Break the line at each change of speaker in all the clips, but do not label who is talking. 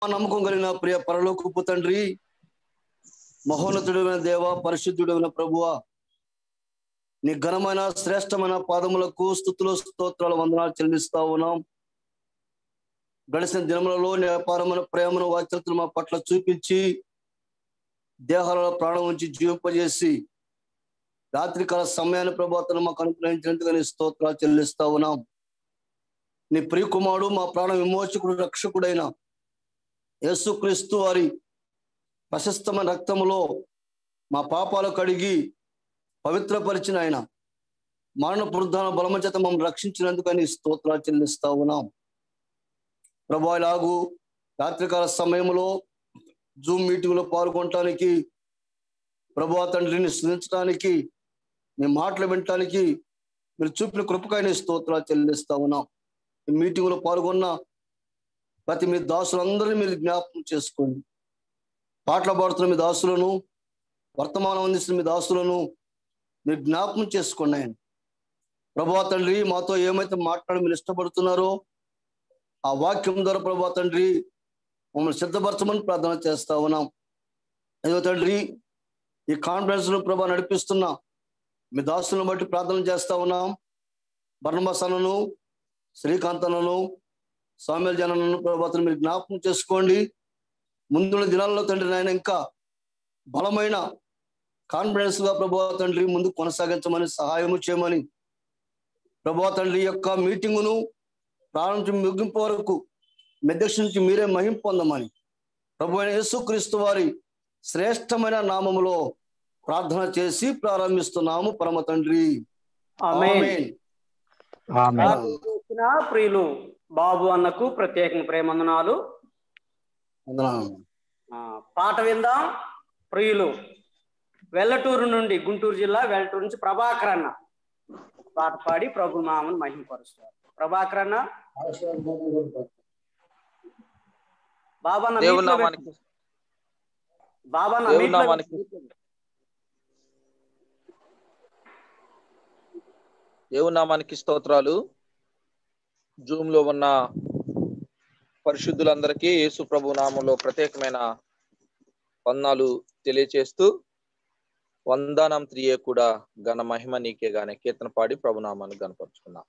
నమ్మకం కలిగిన ప్రియ పరలోకపు తండ్రి మహోన్నతుడైన దేవ పరిశుద్ధుడైన ప్రభువ నీ ఘనమైన శ్రేష్టమైన పాదములకు స్థుతులు స్తోత్రాల వందనాలు చెల్లిస్తా ఉన్నాం గడిచిన దినములలో నీ అపారమైన ప్రేమను వాచ్యతలు మా పట్ల చూపించి దేహాలలో ప్రాణం ఉంచి జీవింపజేసి రాత్రికాల సమయాన్ని ప్రభాతను మాకు అనుగ్రహించినందుకు నీ స్తోత్రాలు చెల్లిస్తా ఉన్నాం నీ ప్రియకుమారుడు మా ప్రాణ విమోచకుడు రక్షకుడైన యేసుక్రీస్తు వారి ప్రశస్తమైన రక్తములో మా పాపాలు కడిగి పవిత్రపరిచిన ఆయన మరణ పురుద్ధాన బలమ చేత మమ్మల్ని రక్షించినందుకని స్తోత్రాలు చెల్లిస్తా ఉన్నాం ప్రభా ఇలాగూ రాత్రికాల సమయంలో జూమ్ మీటింగ్ లో పాల్గొనటానికి ప్రభా తండ్రిని స్మరించడానికి మీ మాటలు వినటానికి మీరు చూపిన కృపకాయని స్తోత్రాలు చెల్లిస్తా ఉన్నాం ఈ మీటింగ్ లో పాల్గొన్న ప్రతి మీ దాసులందరినీ మీరు జ్ఞాపకం చేసుకోండి పాటలు పాడుతున్న మీ దాసులను వర్తమానం అందిస్తున్న మీ దాసులను మీరు జ్ఞాపకం చేసుకోండి ఆయన ప్రభా తండ్రి మాతో ఏమైతే మాట్లాడి మీరు ఇష్టపడుతున్నారో ఆ వాక్యం ద్వారా ప్రభా తండ్రి మమ్మల్ని సిద్ధపరచమని ప్రార్థన చేస్తా ఉన్నాం అయ్యో తండ్రి ఈ కాన్ఫరెన్స్ లో ప్రభా నడిపిస్తున్న మీ దాసులను బట్టి ప్రార్థన చేస్తా ఉన్నాం బర్ణమాసనను శ్రీకాంతనను సామ్యుల జనను ప్రభాతను మీరు జ్ఞాపకం చేసుకోండి ముందున్న దినాల్లో తండ్రి నాయన ఇంకా బలమైన కాన్ఫిడెన్స్ గా ప్రభా తండ్రి ముందు కొనసాగించమని సహాయము చేయమని ప్రభా తండ్రి యొక్క మీటింగును ప్రారంభించి ముగింపు వరకు మెదక్ష నుంచి మీరే మహిం పొందమని ప్రభు అయిన యేసుక్రీస్తు వారి శ్రేష్టమైన నామములో ప్రార్థన చేసి ప్రారంభిస్తున్నాము పరమ తండ్రి
ఆమేన్.
ఆమేన్.
ఆమె
చేసిన ప్రియులు బాబు అన్నకు ప్రత్యేక ప్రేమందనాలు
వందనాలు.
ఆ, పాట విందాం ప్రియులు వెల్లటూరు నుండి గుంటూరు జిల్లా వెల్లటూరు నుంచి ప్రభాకర్ అన్న పాట పాడి ప్రభు మామను మహిమపరుస్తారు ప్రభాకర్ అన్న బాబన్న
దేవుని
మీట్లో
నామానికి
పెట్టు. బాబన్న
దేవుని
మీట్లో
నామానికి
పెట్టు.
దేవుని నామానికి స్తోత్రాలు జూమ్ లో ఉన్న పరిశుద్ధులందరికీ యేసు ప్రభు నామంలో ప్రత్యేకమైన వందనాలు తెలియచేస్తూ వందనం త్రియే కూడా ఘన మహిమ నీకే గానే కీర్తన పాడి ప్రభునామాన్ని గనపరుచుకున్నాం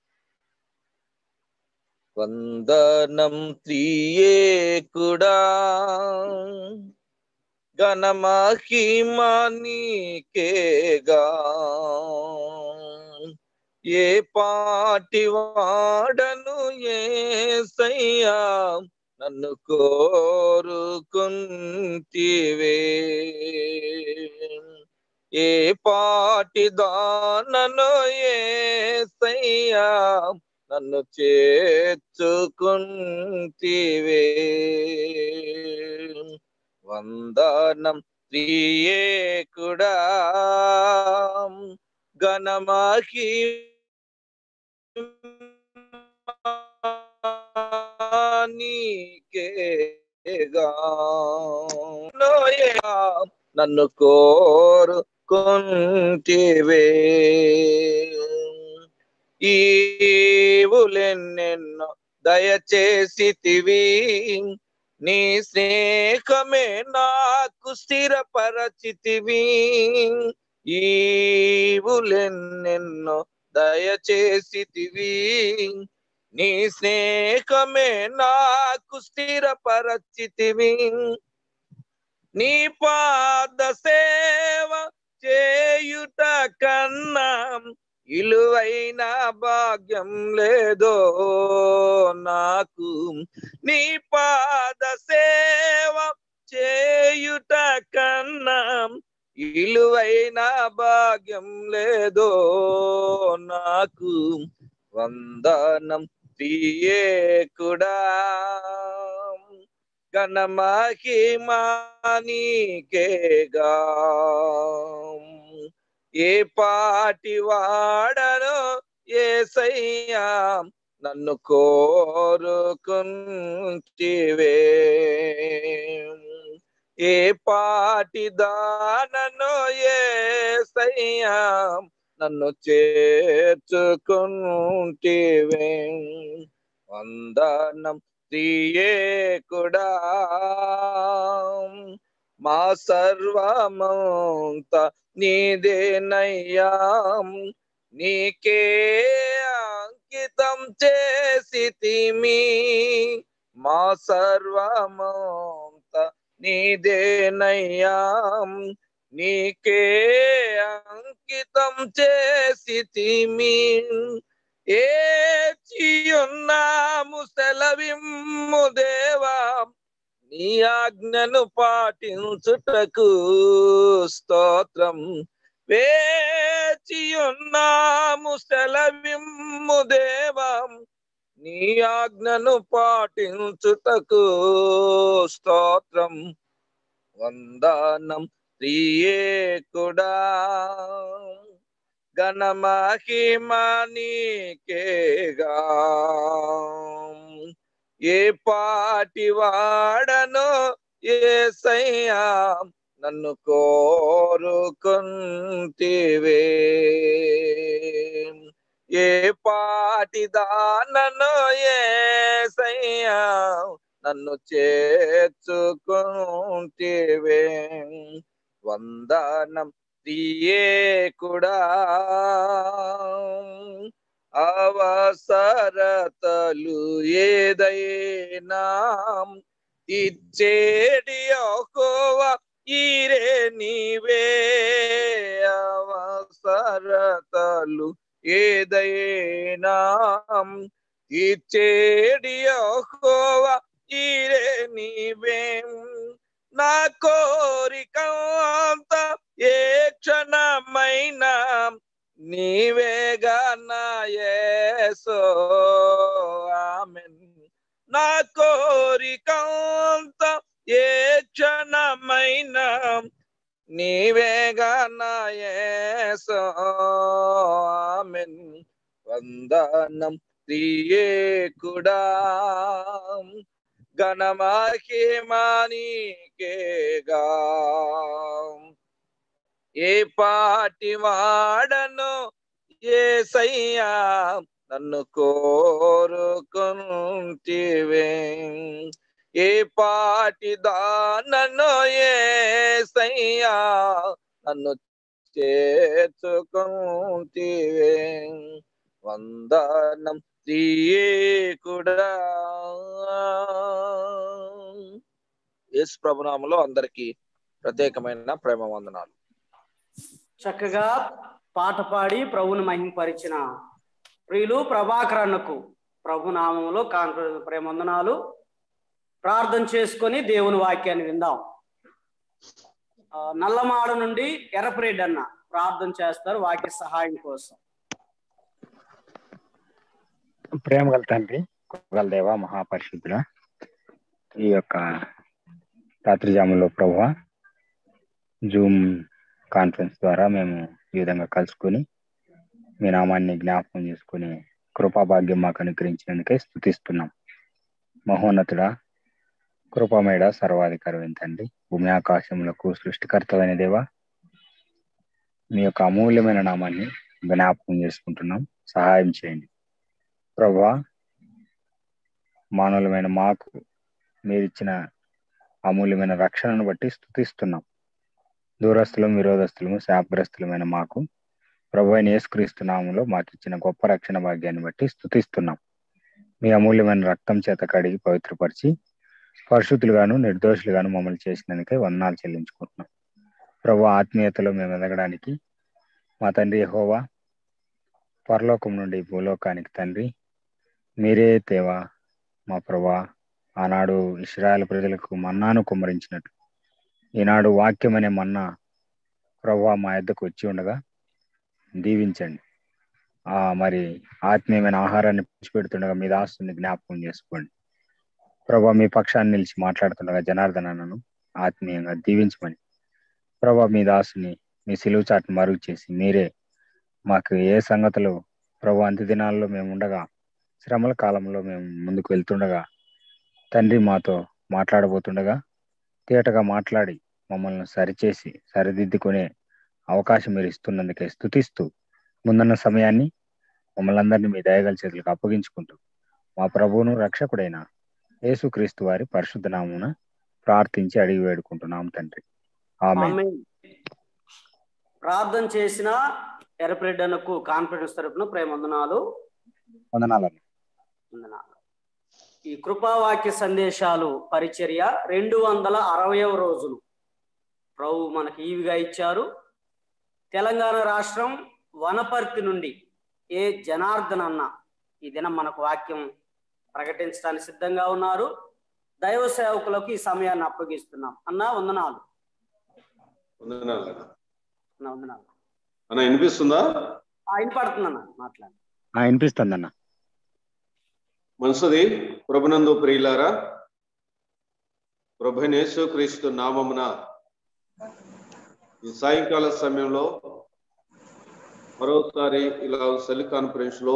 వందనం త్రియే కూడా ఘన మహిమ నీకేగా ఏ పాటి వాడను ఏసయ్యా నన్ను కోరుకుంటివే ఏ పాటి దానను ఏసయ్యా నన్ను చేర్చుకుంటివే వందనం త్రియేకుడా గణమహి నీకేగా లోయగా నన్ను కోరుకుంటివే ఈవులెన్నెన్నో దయచేసితివి నీ స్నేహమే నాకు స్థిరపరచితివి ఈవులెన్నెన్నో దయచేసితివి నీ స్నేహమే నాకు స్థిరపరచితివి నీ పాద సేవ చేయుట కన్నా ఇలువైన భాగ్యం లేదో నాకు నీ పాద సేవ చేయుట కన్నా ఇలువైన భాగ్యం లేదో నాకు వందనం తీయేకుడా గణమహిమానికేగా ఏ పాటి వాడనో ఏసయ్యా నన్ను కోరుకుంటివే ఏ పాటి దానను ఏసయ్యా నన్ను చేర్చుకుంటివే వందనం త్రియేకుడా మా సర్వమంత నీదేనయ్యా నీకే అంకితం చేసి తిమి మా సర్వమంత నీదేనయ్యా నీకే అంకితం చేసి తిమి ఏచియున్నాము సెలవిమ్ము దేవా నీ ఆజ్ఞను పాటించుటకు స్తోత్రం వేచియున్నాము సెలవిమ్ము దేవా నీ ఆజ్ఞను పాటించుటకు స్తోత్రం వందనం ప్రియేకుడా గణమహిమనీకేగా ఏ పాటి వాడను ఏసయ్యా నన్ను కోరుకుంటివే ఏ పాటి దానను ఏసయ్యా నన్ను చేర్చుకుంటివే వందనం కూడా అవసరతలు ఏదైనా ఇచ్చేటి ఒకోవ ఈరే నీవే అవసరతలు ఏదైనా ఇచ్చేడి ఒకోవ ఈరే నీవే నా కోరిక అంత ఏ క్షణమైనా నీవేగా నా యేసో ఆమెన్ నా కోరిక అంత ఏ క్షణమైనా నీవేగా నా యేసో ఆమెన్ వందనం ప్రియేకుడా గణమహిమానికేగా ఏ పాటి వాడను ఏ సయ్యా నన్ను కోరుకుంటివే ఏ పాటి దానను ఏ సయ్యా నన్ను చేర్చుకుంటివే వందనం కూడా యేసు ప్రభునామంలో అందరికి ప్రత్యేకమైన ప్రేమ వందనాలు
చక్కగా పాట పాడి ప్రభుని మహింపరిచిన ప్రియులు ప్రభాకరన్నకు ప్రభు నామంలో కాన్ఫరెన్స్ ప్రేమందనాలు ప్రార్థన చేసుకొని దేవుని వాక్యాన్ని విందాం ఆ, నల్లమాడ నుండి ఎర్రప్రెడ్డి అన్న ప్రార్థన చేస్తారు వాక్య సహాయం కోసం
ప్రేమ గల తండ్రి గల దేవ మహాపరిశుద్ధుల ఈ యొక్క రాత్రి జాములో ప్రభు జూమ్ కాన్ఫరెన్స్ ద్వారా మేము ఈ విధంగా కలుసుకొని మీ నామాన్ని జ్ఞాపకం చేసుకుని కృపాభాగ్యం మాకు అనుగ్రహించినందుకే స్థుతిస్తున్నాం మహోన్నతుడా కృపామేడ సర్వాధికారి తండ్రి భూమి ఆకాశములకు సృష్టికర్తమైన దేవా మీ యొక్క అమూల్యమైన నామాన్ని జ్ఞాపకం చేసుకుంటున్నాం సహాయం చేయండి ప్రభా మానవులమైన మాకు మీరిచ్చిన అమూల్యమైన రక్షణను బట్టి స్థుతిస్తున్నాం దూరస్తులం విరోధస్తులము శాపగ్రస్తులమైన మాకు ప్రభు అయిన యేసుక్రీస్తు నామంలో మాకు ఇచ్చిన గొప్ప రక్షణ భాగ్యాన్ని బట్టి స్థుతిస్తున్నాం మీ అమూల్యమైన రక్తం చేత కడిగి పవిత్రపరిచి పరిశుద్ధులుగాను నిర్దోషులుగాను మమ్మల్ని చేసినందుకే వందనాలు చెల్లించుకుంటున్నాం ప్రభు ఆత్మీయతలో మేము ఎదగడానికి మా తండ్రి హోవా పరలోకం నుండి భూలోకానికి తండ్రి మీరే తేవా మా ప్రభా ఆనాడు ఇస్రాయల్ ప్రజలకు మన్నాను కుమ్మరించినట్టు ఈనాడు వాక్యం అనే మన్నా ప్రభా మా యొద్దకు వచ్చి ఉండగా దీవించండి ఆ మరి ఆత్మీయమైన ఆహారాన్ని పంచిపెడుతుండగా మీ దాస్తుని జ్ఞాపకం చేసుకోండి ప్రభా మీ పక్షాన్ని నిలిచి మాట్లాడుతుండగా జనార్దనను ఆత్మీయంగా దీవించమని ప్రభా మీ దాసుని మీ సిలువు చాటును మరుగు చేసి మీరే మాకు ఏ సంగతులు ప్రభు అంత్య దినాల్లో మేము ఉండగా శ్రమల కాలంలో మేము ముందుకు వెళ్తుండగా తండ్రి మాతో మాట్లాడబోతుండగా తేటగా మాట్లాడి మమ్మల్ని సరిచేసి సరిదిద్దుకునే అవకాశం మీరు ఇస్తున్నందుకే స్థుతిస్తూ ముందున్న సమయాన్ని మమ్మల్ని అందరినీ మీ దయగల చేతులకు అప్పగించుకుంటూ మా ప్రభువును రక్షకుడైన యేసుక్రీస్తు వారి పరిశుద్ధ నామున ప్రార్థించి అడిగి వేడుకుంటున్నాం తండ్రి ఆమె
ఆమేన్. ప్రార్థన చేసిన ఎర్రప్రెడ్డనకు కాన్ఫిడెన్స్ తరపున ప్రేమందనాలు
వందనాలు
వందనాలు ఈ కృపావాక్య సందేశాలు పరిచర్య రెండు వందల అరవయవ రోజులు ప్రభు మనకి ఈవిగా ఇచ్చారు తెలంగాణ రాష్ట్రం వనపర్తి నుండి ఏ జనార్దన్ అన్న ఈ దినం మనకు వాక్యం ప్రకటించడానికి సిద్ధంగా ఉన్నారు దైవ సేవకులకు ఈ సమయాన్ని అప్పగిస్తున్నాం అన్నా వందనాలు
వందనాలు అన్న.
అన్నా వందనాలు
అన్న వినిపిస్తుందా
ఆ, వినపడుతుందన్న మాట్లాడు
ఆ, వినిపిస్తుందన్న
మనసుది ప్రభునందు ప్రియులారా ప్రభునేసు క్రీస్తు నామమున ఈ సాయంకాల సమయంలో మరోసారి ఇలా సెల్ కాన్ఫరెన్స్ లో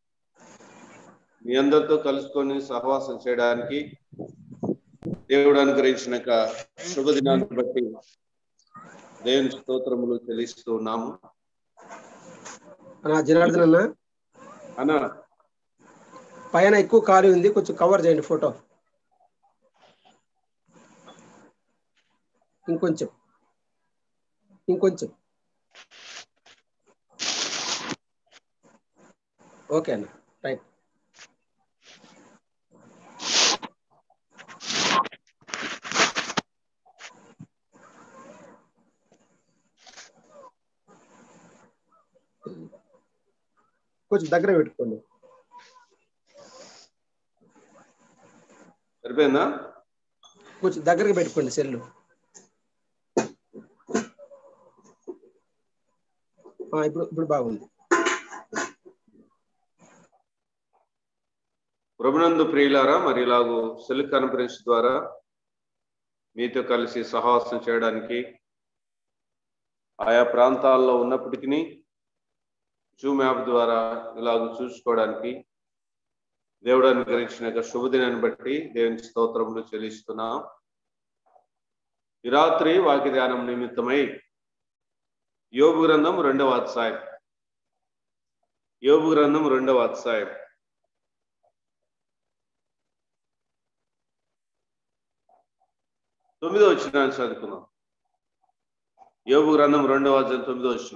మీ అందరితో కలుసుకొని సహవాసం చేయడానికి దేవుడు అనుగ్రహించిన యొక్క శుభదినాన్ని బట్టి దేవుని స్తోత్రములు చెల్లిస్తూ ఉన్నాము
అన్నా జనార్దన్ అన్న
అన్న
పైన ఎక్కువ ఖాళీ ఉంది కొంచెం కవర్ చేయండి ఫోటో ఇంకొంచెం ఇంకొంచెం ఓకే అన్న రైట్ కొంచెం దగ్గర పెట్టుకోండి
సరిపోయిందా
కొంచెం దగ్గరకు పెట్టుకోండి సెల్లు ఆ, ఇప్పుడు ఇప్పుడు బాగుంది
ప్రభునందు ప్రియులారా మరి ఇలాగూ సెల్ కాన్ఫరెన్స్ ద్వారా మీతో కలిసి సహవాసం చేయడానికి ఆయా ప్రాంతాల్లో ఉన్నప్పటికీ జూమ్ యాప్ ద్వారా ఇలాగ చూసుకోవడానికి దేవుడు అనుగ్రహించిన యొక్క శుభదినాన్ని బట్టి దేవుని స్తోత్రములు చెల్లిస్తున్నాం ఈ రాత్రి వాక్య ధ్యానం నిమిత్తమై యోగు గ్రంథం రెండవ అధ్యాయం యోగు గ్రంథం రెండవ అధ్యాయం తొమ్మిదో వచ్చిన చదువుకుందాం యోగు గ్రంథం రెండవ అధ్యాయం తొమ్మిదో వచ్చిన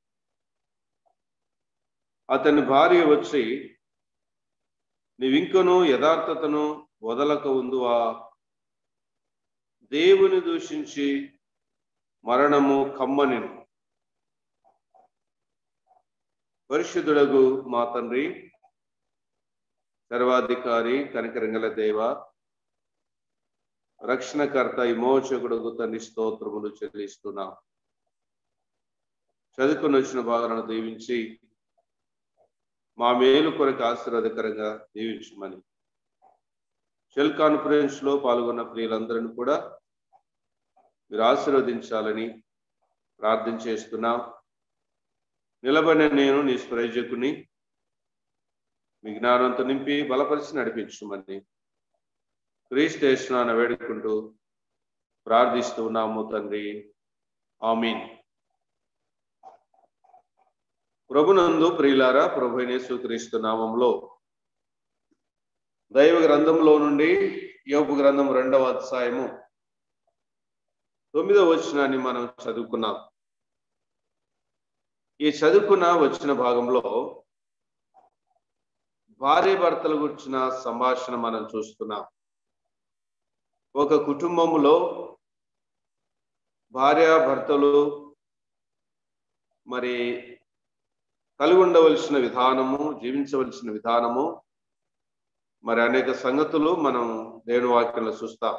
అతని భార్య వచ్చి నీవింకను యథార్థతను వదలక ఉందువా దేవుని దూషించి మరణము కమ్మని పరిశుద్ధుడగు మా తండ్రి సర్వాధికారి కనకరంగల దేవ రక్షణకర్త విమోచకుడు తండ్రి స్తోత్రములు చెల్లిస్తున్నాం చదువుకొని వచ్చిన భాగాలను దీవించి మా మేలు కొరకు ఆశీర్వాదకరంగా దీవించమని షెల్ కాన్ఫరెన్స్ లో పాల్గొన్న ప్రియులందరిని కూడా మీరు ఆశీర్వదించాలని ప్రార్థన చేస్తున్నాం నిలబడిన నేను నీ స్ప్రయోజకుని మీ జ్ఞానంతో నింపి బలపరిచి నడిపించమని క్రీస్తేస్తున్నాను వేడుకుంటూ ప్రార్థిస్తూ ఉన్నాము తండ్రి ఆమీన్ ప్రభునందు ప్రియులారా ప్రభు యేసుక్రీస్తు నామంలో దైవ గ్రంథంలో నుండి యోపు గ్రంథం రెండవ అధ్యాయము తొమ్మిదవ వచనాన్ని మనం చదువుకున్నాం ఈ చదువుకున్న వచ్చిన భాగంలో భార్య భర్తల గురించిన సంభాషణ మనం చూస్తున్నాం ఒక కుటుంబములో భార్య భర్తలు మరి కలిగి ఉండవలసిన విధానము జీవించవలసిన విధానము మరి అనేక సంగతులు మనం దేవుని వాక్యంలో చూస్తాం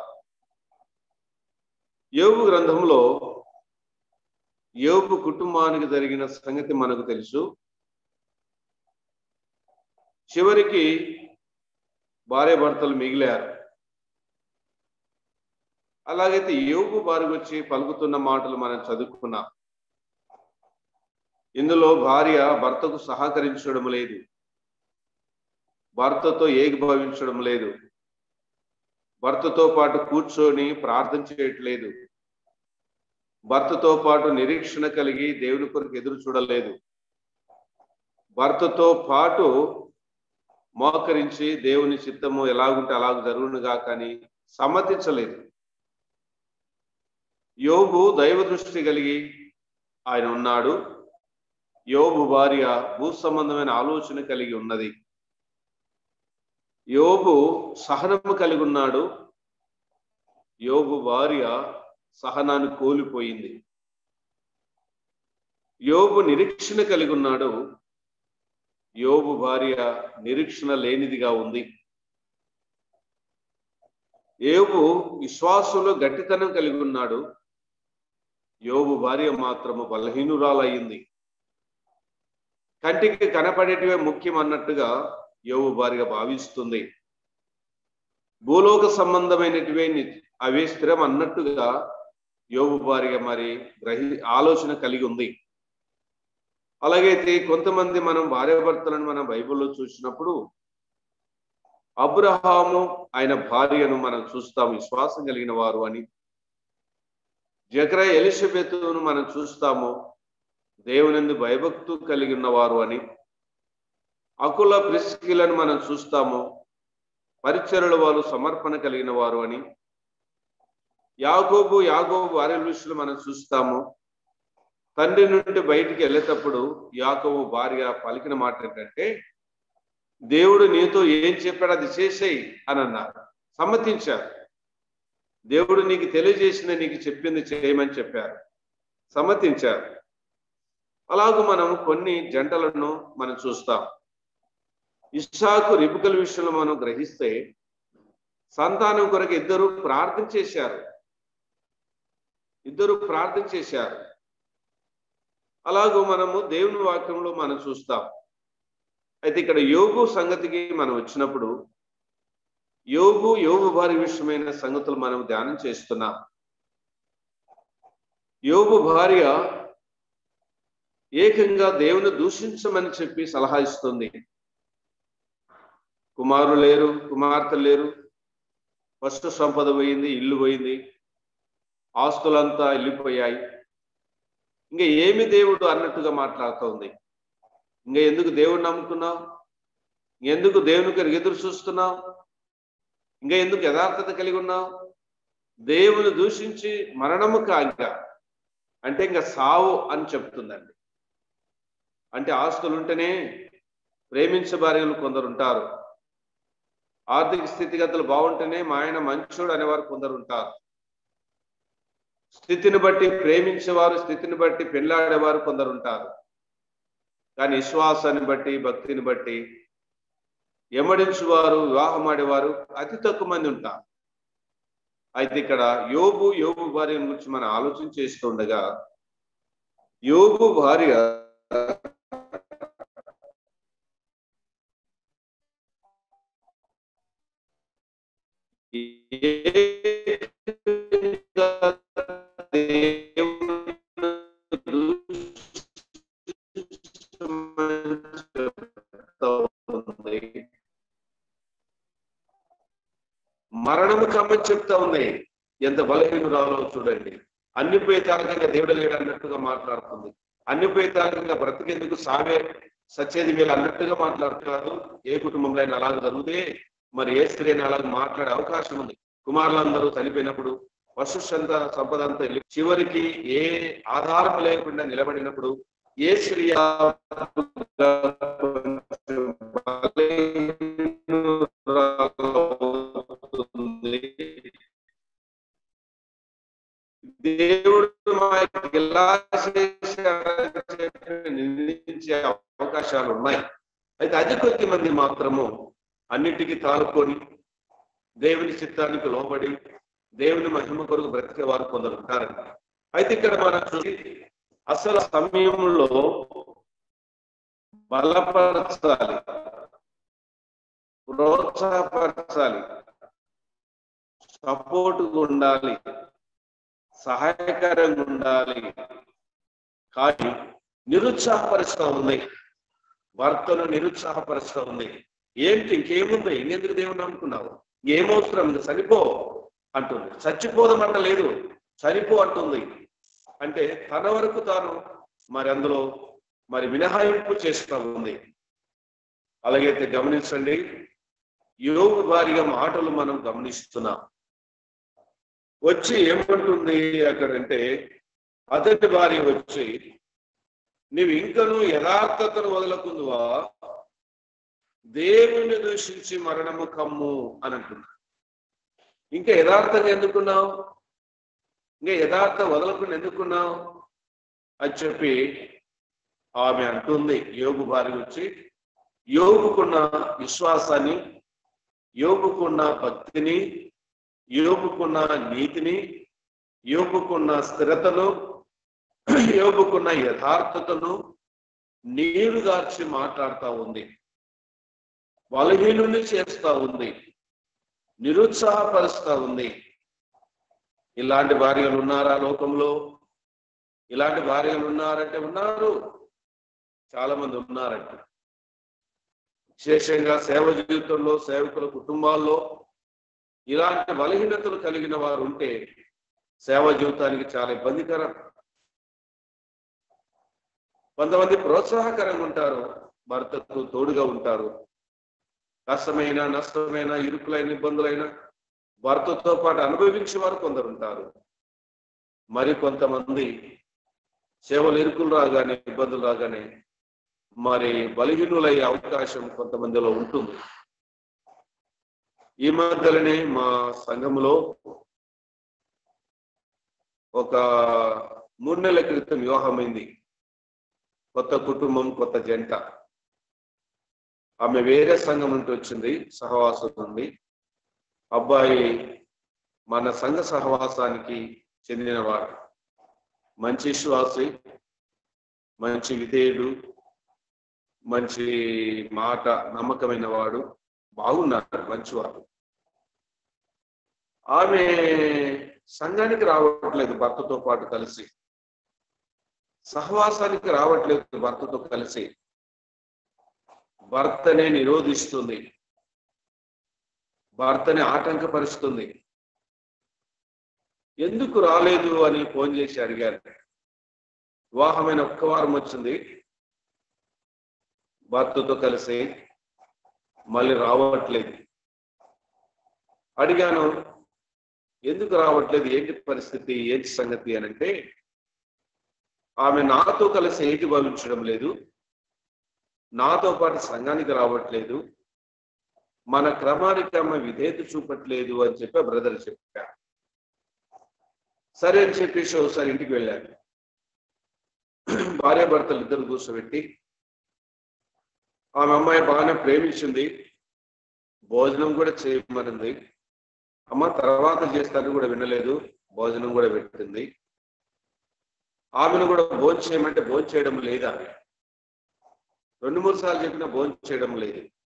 యోగు గ్రంథంలో యోగు కుటుంబానికి జరిగిన సంగతి మనకు తెలుసు చివరికి భార్య భర్తలు మిగిలారు అలాగైతే యోగు భార్య వచ్చి పలుకుతున్న మాటలు మనం చదువుకున్నాం ఇందులో భార్య భర్తకు సహకరించడం లేదు భర్తతో ఏకీభవించడం లేదు భర్తతో పాటు కూర్చొని ప్రార్థన చేయట్లేదు భర్తతో పాటు నిరీక్షణ కలిగి దేవుని కొరకు ఎదురు చూడలేదు భర్తతో పాటు మోకరించి దేవుని చిత్తము ఎలాగుంటే అలాగ జరుగునుగా కానీ సమ్మతించలేదు యోబు దైవ దృష్టి కలిగి ఆయన ఉన్నాడు యోబు భార్య భూ సంబంధమైన ఆలోచన కలిగి ఉన్నది యోబు సహనము కలిగి ఉన్నాడు యోబు భార్య సహనాన్ని కోల్పోయింది యోబు నిరీక్షణ కలిగి ఉన్నాడు యోబు భార్య నిరీక్షణ లేనిదిగా ఉంది యోబు విశ్వాసంలో గట్టితనం కలిగి ఉన్నాడు యోబు భార్య మాత్రము బలహీనురాలయ్యింది కంటికి కనపడేటివే ముఖ్యం అన్నట్టుగా యోబు భార్య భావిస్తుంది భూలోక సంబంధమైనటివే ని- అవే స్థిరం అన్నట్టుగా యోబు భార్య మరి గ్రహి ఆలోచన కలిగి ఉంది అలాగైతే కొంతమంది మనం భార్యాభర్తలను మనం బైబిల్లో చూసినప్పుడు అబ్రహాము ఆయన భార్యను మనం చూస్తాం విశ్వాసం కలిగిన వారు అని జకర ఎలిజబెత్ను మనం చూస్తాము దేవునందు భయభక్తు కలిగి ఉన్నవారు అని అకుల ప్రిస్కిలను మనం చూస్తాము పరిచరుల వారు సమర్పణ కలిగిన వారు అని యాగోబు యాగోబు వారి విషయంలో మనం చూస్తాము తండ్రి నుండి బయటికి వెళ్ళేటప్పుడు యాకోబు భార్య పలికిన మాట ఏంటంటే దేవుడు నీతో ఏం చెప్పాడు అది చేసేయి అని అన్నారు సమ్మతించారు దేవుడు నీకు తెలియజేసిన నీకు చెప్పింది చేయమని చెప్పారు సమ్మతించారు అలాగూ మనం కొన్ని జంటలను మనం చూస్తాం ఇస్సాకు రిపుకల విషయంలో మనం గ్రహిస్తే సంతానం కొరకు ఇద్దరు ప్రార్థన చేశారు ఇద్దరు ప్రార్థన చేశారు అలాగూ మనము దేవుని వాక్యంలో మనం చూస్తాం అయితే ఇక్కడ యోగు సంగతికి మనం వచ్చినప్పుడు యోగు యోగు వారి విషయమైన సంగతులు మనం ధ్యానం చేస్తున్నాం యోగు భార్య ఏకంగా దేవుని దూషించమని చెప్పి సలహా ఇస్తుంది కుమారులు లేరు కుమార్తెలు లేరు ఫస్ట్ సంపద పోయింది ఇల్లు పోయింది ఆస్తులంతా వెళ్ళిపోయాయి ఇంకా ఏమి దేవుడు అన్నట్టుగా మాట్లాడుతోంది ఇంకా ఎందుకు దేవుడు నమ్ముకున్నావు ఎందుకు దేవుని కొరకు ఎదురు చూస్తున్నావు ఇంకా ఎందుకు యథార్థత కలిగి ఉన్నావు దేవుని దూషించి మరణము కాక అంటే ఇంకా సావు అని చెప్తుందండి అంటే ఆస్తులు ఉంటేనే ప్రేమించే భార్యలు కొందరు ఉంటారు ఆర్థిక స్థితిగతులు బాగుంటేనే మా ఆయన మంచోడు అనేవారు కొందరు ఉంటారు స్థితిని బట్టి ప్రేమించేవారు స్థితిని బట్టి పెళ్ళాడేవారు కొందరు ఉంటారు కానీ విశ్వాసాన్ని బట్టి భక్తిని బట్టి ఎమ్మడించువారు వివాహం ఆడేవారు అతి తక్కువ మంది ఉంటారు అయితే ఇక్కడ యోగు యోగు భార్య గురించి మనం ఆలోచన చేస్తుండగా యోగు భార్య మరణము కమ్మని చెప్తా ఉంది ఎంత బలహీనురాలో చూడండి అన్ని పేతాలకంగా దేవుడు లేడు అన్నట్టుగా మాట్లాడుతుంది అన్ని పేతాలకంగా బ్రతికేందుకు సావే సచ్చేది వీళ్ళు అన్నట్టుగా మాట్లాడుతున్నారు ఏ కుటుంబంలో అయినా అలాగ జరిగితే మరి ఏ స్త్రీ అయినా అలాగ మాట్లాడే అవకాశం ఉంది కుమారులందరూ చనిపోయినప్పుడు పశు సంత సంపద అంతా వెళ్ళి చివరికి ఏ ఆధారం లేకుండా నిలబడినప్పుడు ఏ స్త్రీ దేవుడు మాకు ఇలా చేశాడని చెప్పి నిందించే అవకాశాలు ఉన్నాయి అయితే అతి కొద్ది మంది మాత్రము అన్నిటికీ తాలుకొని దేవుని చిత్తానికి లోబడి దేవుని మహిమ కొరకు బ్రతికే వారు కొందరు ఉంటారండి అయితే ఇక్కడ మనం చూసి అసలు సమయంలో బలపరచాలి ప్రోత్సాహపరచాలి సపోర్ట్గా ఉండాలి సహాయకరంగా ఉండాలి కానీ నిరుత్సాహపరుస్తూ ఉంది భర్తను నిరుత్సాహపరుస్తూ ఉంది ఏంటి ఇంకేముంది ఇంకెందుకు దేవుని నమ్ముకున్నావు ఏమవసరం ఇంకా చనిపో అంటుంది చచ్చిపోదమంట లేదు చనిపో అంటుంది అంటే తన వరకు తాను మరి అందులో మరి మినహాయింపు చేస్తూ ఉంది అలాగైతే గమనించండి యోగు భార్య మాటలు మనం గమనిస్తున్నాం వచ్చి ఏమంటుంది అక్కడంటే అతడి భార్య వచ్చి నీవు ఇంకను యథార్థతను వదలకుందువా దేవుని దూషించి మరణము కమ్ము అని అంటున్నా ఇంకా యథార్థంగా ఎందుకున్నావు ఇంకా యథార్థ వదలకుండా ఎందుకున్నావు అని చెప్పి ఆమె అంటుంది యోగు భార్య వచ్చి యోగుకున్న విశ్వాసాన్ని యోగుకున్న భక్తిని యోగుకున్న నీతిని యోగుకున్న స్థిరతను యోగుకున్న యథార్థతను నీరుగార్చి మాట్లాడుతూ ఉంది బలహీనుని చేస్తా ఉంది నిరుత్సాహపరుస్తా ఉంది ఇలాంటి భార్యలు ఉన్నారా లోకంలో ఇలాంటి భార్యలు ఉన్నారంటే ఉన్నారు చాలా మంది ఉన్నారంట విశేషంగా సేవ జీవితంలో సేవకుల కుటుంబాల్లో ఇలాంటి బలహీనతలు కలిగిన వారు ఉంటే సేవ జీవితానికి చాలా ఇబ్బందికరం కొంతమంది ప్రోత్సాహకరంగా ఉంటారు భర్తకు తోడుగా ఉంటారు కష్టమైన నష్టమైన ఇరుకులైన ఇబ్బందులైన భర్తతో పాటు అనుభవించే వారు కొందరు ఉంటారు మరి కొంతమంది సేవలు ఇరుకులు రాగానే ఇబ్బందులు రాగానే మరి బలహీనులయ్యే అవకాశం కొంతమందిలో ఉంటుంది ఈ మధ్యలోనే మా సంఘంలో ఒక మూడు నెలల క్రితం వివాహమైంది కొత్త కుటుంబం కొత్త జంట ఆమె వేరే సంఘం నుండి వచ్చింది సహవాసం నుండి అబ్బాయి మన సంఘ సహవాసానికి చెందినవాడు మంచి విశ్వాసి మంచి విధేయుడు మంచి మాట నమ్మకమైన వాడు బాగున్నాడు మంచివాడు ఆమె సంఘానికి రావట్లేదు భర్తతో పాటు కలిసి సహవాసానికి రావట్లేదు భర్తతో కలిసి భర్తనే నిరోధిస్తుంది భర్తని ఆటంకపరుస్తుంది ఎందుకు రాలేదు అని ఫోన్ చేసి అడిగారు వివాహమైన ఒక్క వారం వచ్చింది భర్తతో కలిసి మళ్ళీ రావట్లేదు అడిగాను ఎందుకు రావట్లేదు ఏంటి పరిస్థితి ఏంటి సంగతి అని అంటే ఆమె నాతో కలిసి ఏకీభవించడం లేదు నాతో పాటు సంఘానికి రావట్లేదు మన క్రమానికి ఆమె విధేయత చూపట్లేదు అని చెప్పి ఆ బ్రదర్ చెప్పారు సరే అని చెప్పేసి ఒకసారి ఇంటికి వెళ్ళాను భార్య భర్తలు ఇద్దరు కూర్చోబెట్టి ఆమె అమ్మాయి బాగానే ప్రేమించింది భోజనం కూడా చేయమనింది అమ్మ తర్వాత చేస్తానని కూడా వినలేదు భోజనం కూడా పెట్టింది ఆమెను కూడా భోజనం చేయమంటే భోజనం చేయడం లేదా రెండు మూడు సార్లు చెప్పినా భోజనం చేయడం లేదు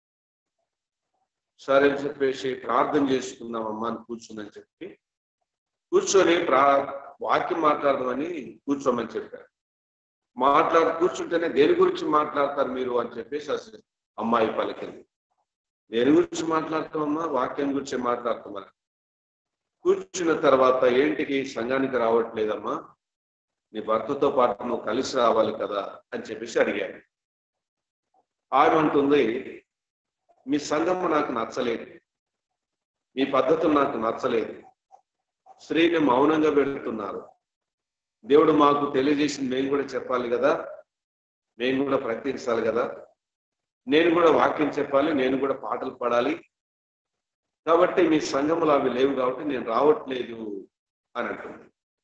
సరే అని చెప్పేసి ప్రార్థన చేసుకుందాం అమ్మ అని కూర్చుందని చెప్పి కూర్చొని ప్రా వాక్యం మాట్లాడదామని కూర్చోమని చెప్పారు మాట్లాడు కూర్చుంటేనే దేని గురించి మాట్లాడతారు మీరు అని చెప్పేసి అసలు అమ్మాయి పలికింది దేని గురించి మాట్లాడతామమ్మా వాక్యం గురించి మాట్లాడతామా కూర్చున్న తర్వాత ఏంటికి సంఘానికి రావట్లేదమ్మా నీ భర్తతో పాటు నువ్వు కలిసి రావాలి కదా అని చెప్పేసి అడిగాను ఆమె అంటుంది మీ సంఘము నాకు నచ్చలేదు మీ పద్ధతులు నాకు నచ్చలేదు స్త్రీని మౌనంగా పెడుతున్నారు దేవుడు మాకు తెలియజేసింది మేము కూడా చెప్పాలి కదా మేము కూడా ప్రకటించాలి కదా నేను కూడా వాక్యం చెప్పాలి నేను కూడా పాటలు పాడాలి కాబట్టి మీ సంఘములు అవి లేవు కాబట్టి నేను రావట్లేదు అని అంటుంది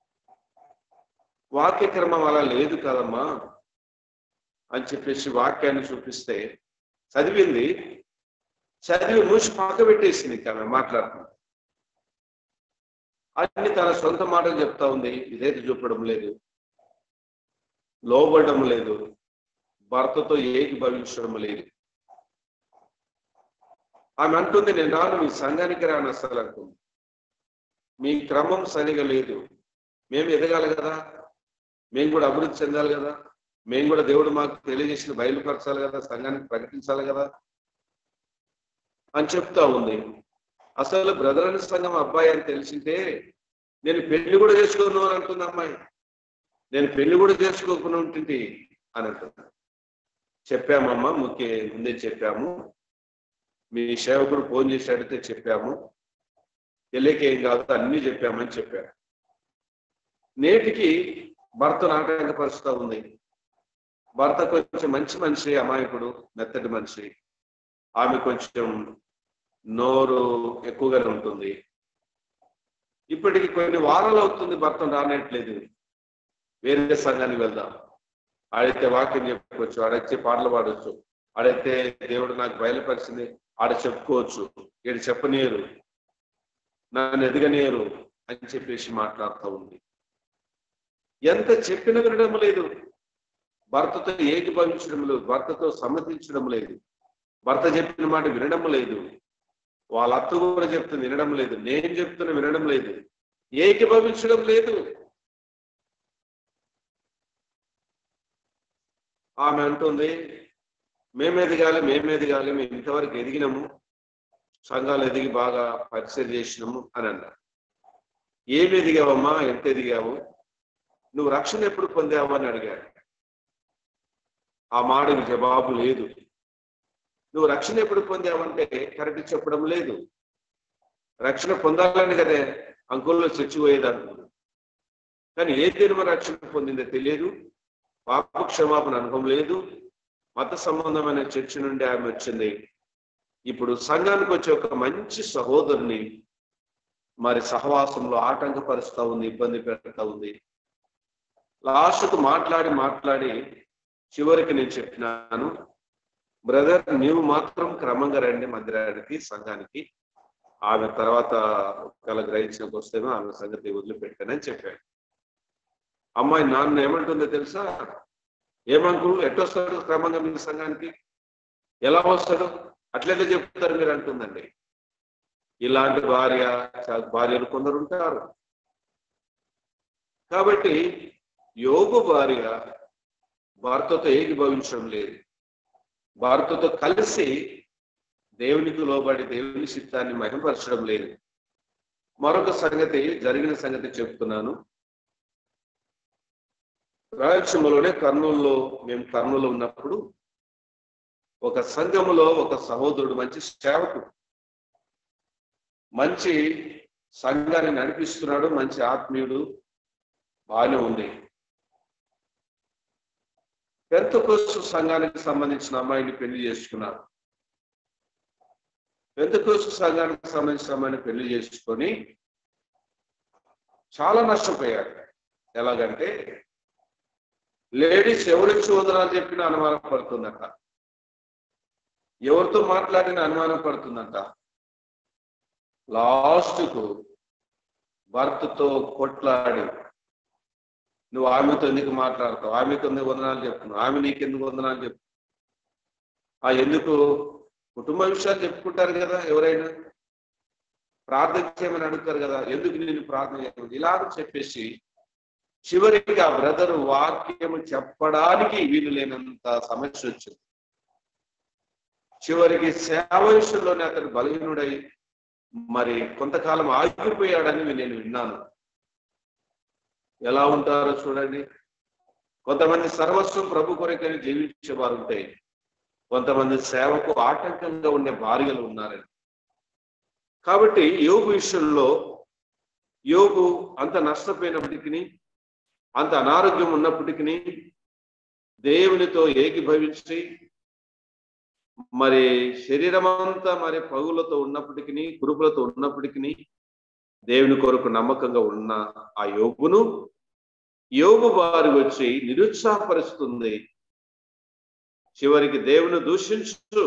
వాక్యక్రమం అలా లేదు కదమ్మా అని చెప్పేసి వాక్యాన్ని చూపిస్తే చదివింది చదివి మూసి పక్క పెట్టేసింది ఇంకా ఆమె మాట్లాడుతుంది అన్ని తన సొంత మాటలు చెప్తా ఉంది ఇదైతే చూపడం లేదు లోబడడం లేదు భర్తతో ఏకి భవించడం లేదు ఆమె అంటుంది నేను రాను మీ సంఘానికి రాను అసలు అంటుంది మీ క్రమం సరిగా లేదు మేము ఎదగాలి కదా మేము కూడా అభివృద్ధి చెందాలి కదా మేము కూడా దేవుడు మాకు తెలియజేసిన బయలుపరచాలి కదా సంఘానికి ప్రకటించాలి కదా అని చెప్తా ఉంది అసలు బ్రదర్ అని సంఘం అబ్బాయి అని తెలిసింటే నేను పెళ్లి కూడా చేసుకోను అని అంటుంది అమ్మాయి నేను పెళ్లి కూడా చేసుకోకుండా ఉంటుంది అని అంటుంది చెప్పామమ్మా ముఖ్య ముందే చెప్పాము మీ సేవకుడు ఫోన్ చేసి అడిగితే చెప్పాము తెలియక ఏం కాదు అన్ని చెప్పామని చెప్పారు నేటికి భర్తను ఆటంకపరుస్తూ ఉంది భర్త కొంచెం మంచి మనిషి అమాయకుడు మెత్తటి మనిషి ఆమె కొంచెం నోరు ఎక్కువగానే ఉంటుంది ఇప్పటికి కొన్ని వారాలు అవుతుంది భర్త రానట్లేదు వేరే సంఘానికి వెళ్దాం ఆడైతే వాక్యం చెప్పుకోవచ్చు ఆడైతే పాటలు పాడవచ్చు ఆడైతే దేవుడు నాకు బయలుపరిచింది ఆడ చెప్పుకోవచ్చు ఈడ చెప్పనీయరు నన్ను ఎదగనీయరు అని చెప్పేసి మాట్లాడుతూ ఉంది ఎంత చెప్పిన వినడం లేదు భర్తతో ఏకీభవించడం లేదు భర్తతో సమ్మతించడం లేదు భర్త చెప్పిన మాట వినడం లేదు వాళ్ళ అత్త కూడా చెప్తుంది వినడం లేదు నేను చెప్తున్న వినడం లేదు ఏకీభవించడం లేదు ఆమె అంటుంది మేము ఎదగాలి మేము ఎదగాలి మేము ఇంతవరకు ఎదిగినాము సంఘాలు ఎదిగి బాగా పరిచయం చేసినాము అని అన్నారు ఏమి ఎదిగావమ్మా ఎంత ఎదిగావు నువ్వు రక్షణ ఎప్పుడు పొందావు అని అడిగాడు ఆ మాటకు జవాబు లేదు నువ్వు రక్షణ ఎప్పుడు పొందావంటే కరెక్ట్ చెప్పడం లేదు రక్షణ పొందాలని కదే అంకుల్లో చచ్చిపోయేది అనుకున్నాను కానీ ఏ దినమ రక్షణ పొందిందో తెలియదు పాప క్షమాపణ అనుభవం లేదు మత సంబంధమైన చర్చ నుండి ఆమె వచ్చింది ఇప్పుడు సంఘానికి వచ్చే ఒక మంచి సహోదరుని మరి సహవాసంలో ఆటంకపరుస్తూ ఉంది ఇబ్బంది పెడతా ఉంది లాస్ట్కు మాట్లాడి మాట్లాడి చివరికి నేను చెప్పినాను బ్రదర్ నీవు మాత్రం క్రమంగా రండి మందిరానికి సంఘానికి ఆమె తర్వాత కల గ్రహించడానికి వస్తేనో ఆమె సంగతి వదిలిపెట్టానని చెప్పాడు అమ్మాయి నాన్న ఏమంటుందో తెలుసా ఏమంకులు ఎట్టొస్తాడు క్రమంగా మీ సంఘానికి ఎలా వస్తాడు అట్లయితే చెప్తారు మీరు అంటుందండి ఇలాంటి భార్య చా- భార్యలు కొందరు ఉంటారు కాబట్టి యోగు భార్య భర్తతో ఏకీభవించడం లేదు భర్తతో కలిసి దేవునికి లోబడి దేవుని చిత్తాన్ని మహిమపరచడం లేదు మరొక సంగతి జరిగిన సంగతి చెప్తున్నాను రాయలసీమలోనే కర్నూలులో మేము కర్నూలు ఉన్నప్పుడు ఒక సంఘములో ఒక సహోదరుడు మంచి సేవకుడు మంచి సంఘాన్ని నడిపిస్తున్నాడు మంచి ఆత్మీయుడు బాగానే ఉంది పెంతకోసు సంఘానికి సంబంధించిన అమ్మాయిని పెళ్లి చేసుకున్నారు పెంతకోసు సంఘానికి సంబంధించిన అమ్మాయిని పెళ్లి చేసుకొని చాలా నష్టపోయాడు ఎలాగంటే లేడీస్ ఎవరికి వదనాలు చెప్పినా అనుమానం పడుతుందట ఎవరితో మాట్లాడిన అనుమానం పడుతుందంట లాస్ట్కు భర్తతో కొట్లాడి నువ్వు ఆమెతో ఎందుకు మాట్లాడతావు ఆమెకు ఎందుకు వందనాలు చెప్తున్నావు ఆమె నీకెందుకు వందనాలు చెప్పు ఆ ఎందుకు కుటుంబ విషయాలు చెప్పుకుంటారు కదా ఎవరైనా ప్రార్థన చేయమని అడుగుతారు కదా ఎందుకు నేను ప్రార్థన చేయమని ఇలా చెప్పేసి చివరికి ఆ బ్రదర్ వాక్యము చెప్పడానికి వీలు లేనంత సమస్య వచ్చింది చివరికి సేవ విషయంలోనే అతను బలహీనుడై మరి కొంతకాలం ఆగిపోయాడని నేను విన్నాను ఎలా ఉంటారో చూడండి కొంతమంది సర్వస్వం ప్రభు కొరకని జీవించే వారు ఉంటాయి కొంతమంది సేవకు ఆటంకంగా ఉండే భార్యలు ఉన్నారని కాబట్టి యోగు విషయంలో యోగు అంత నష్టపోయినప్పటికీ అంత అనారోగ్యం ఉన్నప్పటికీ దేవునితో ఏకీభవించి మరి శరీరం అంతా మరి పగులతో ఉన్నప్పటికీ కురుపులతో ఉన్నప్పటికీ దేవుని కొరకు నమ్మకంగా ఉన్న ఆ యోగును యోగు వారి వచ్చి నిరుత్సాహపరుస్తుంది చివరికి దేవుని దూషించు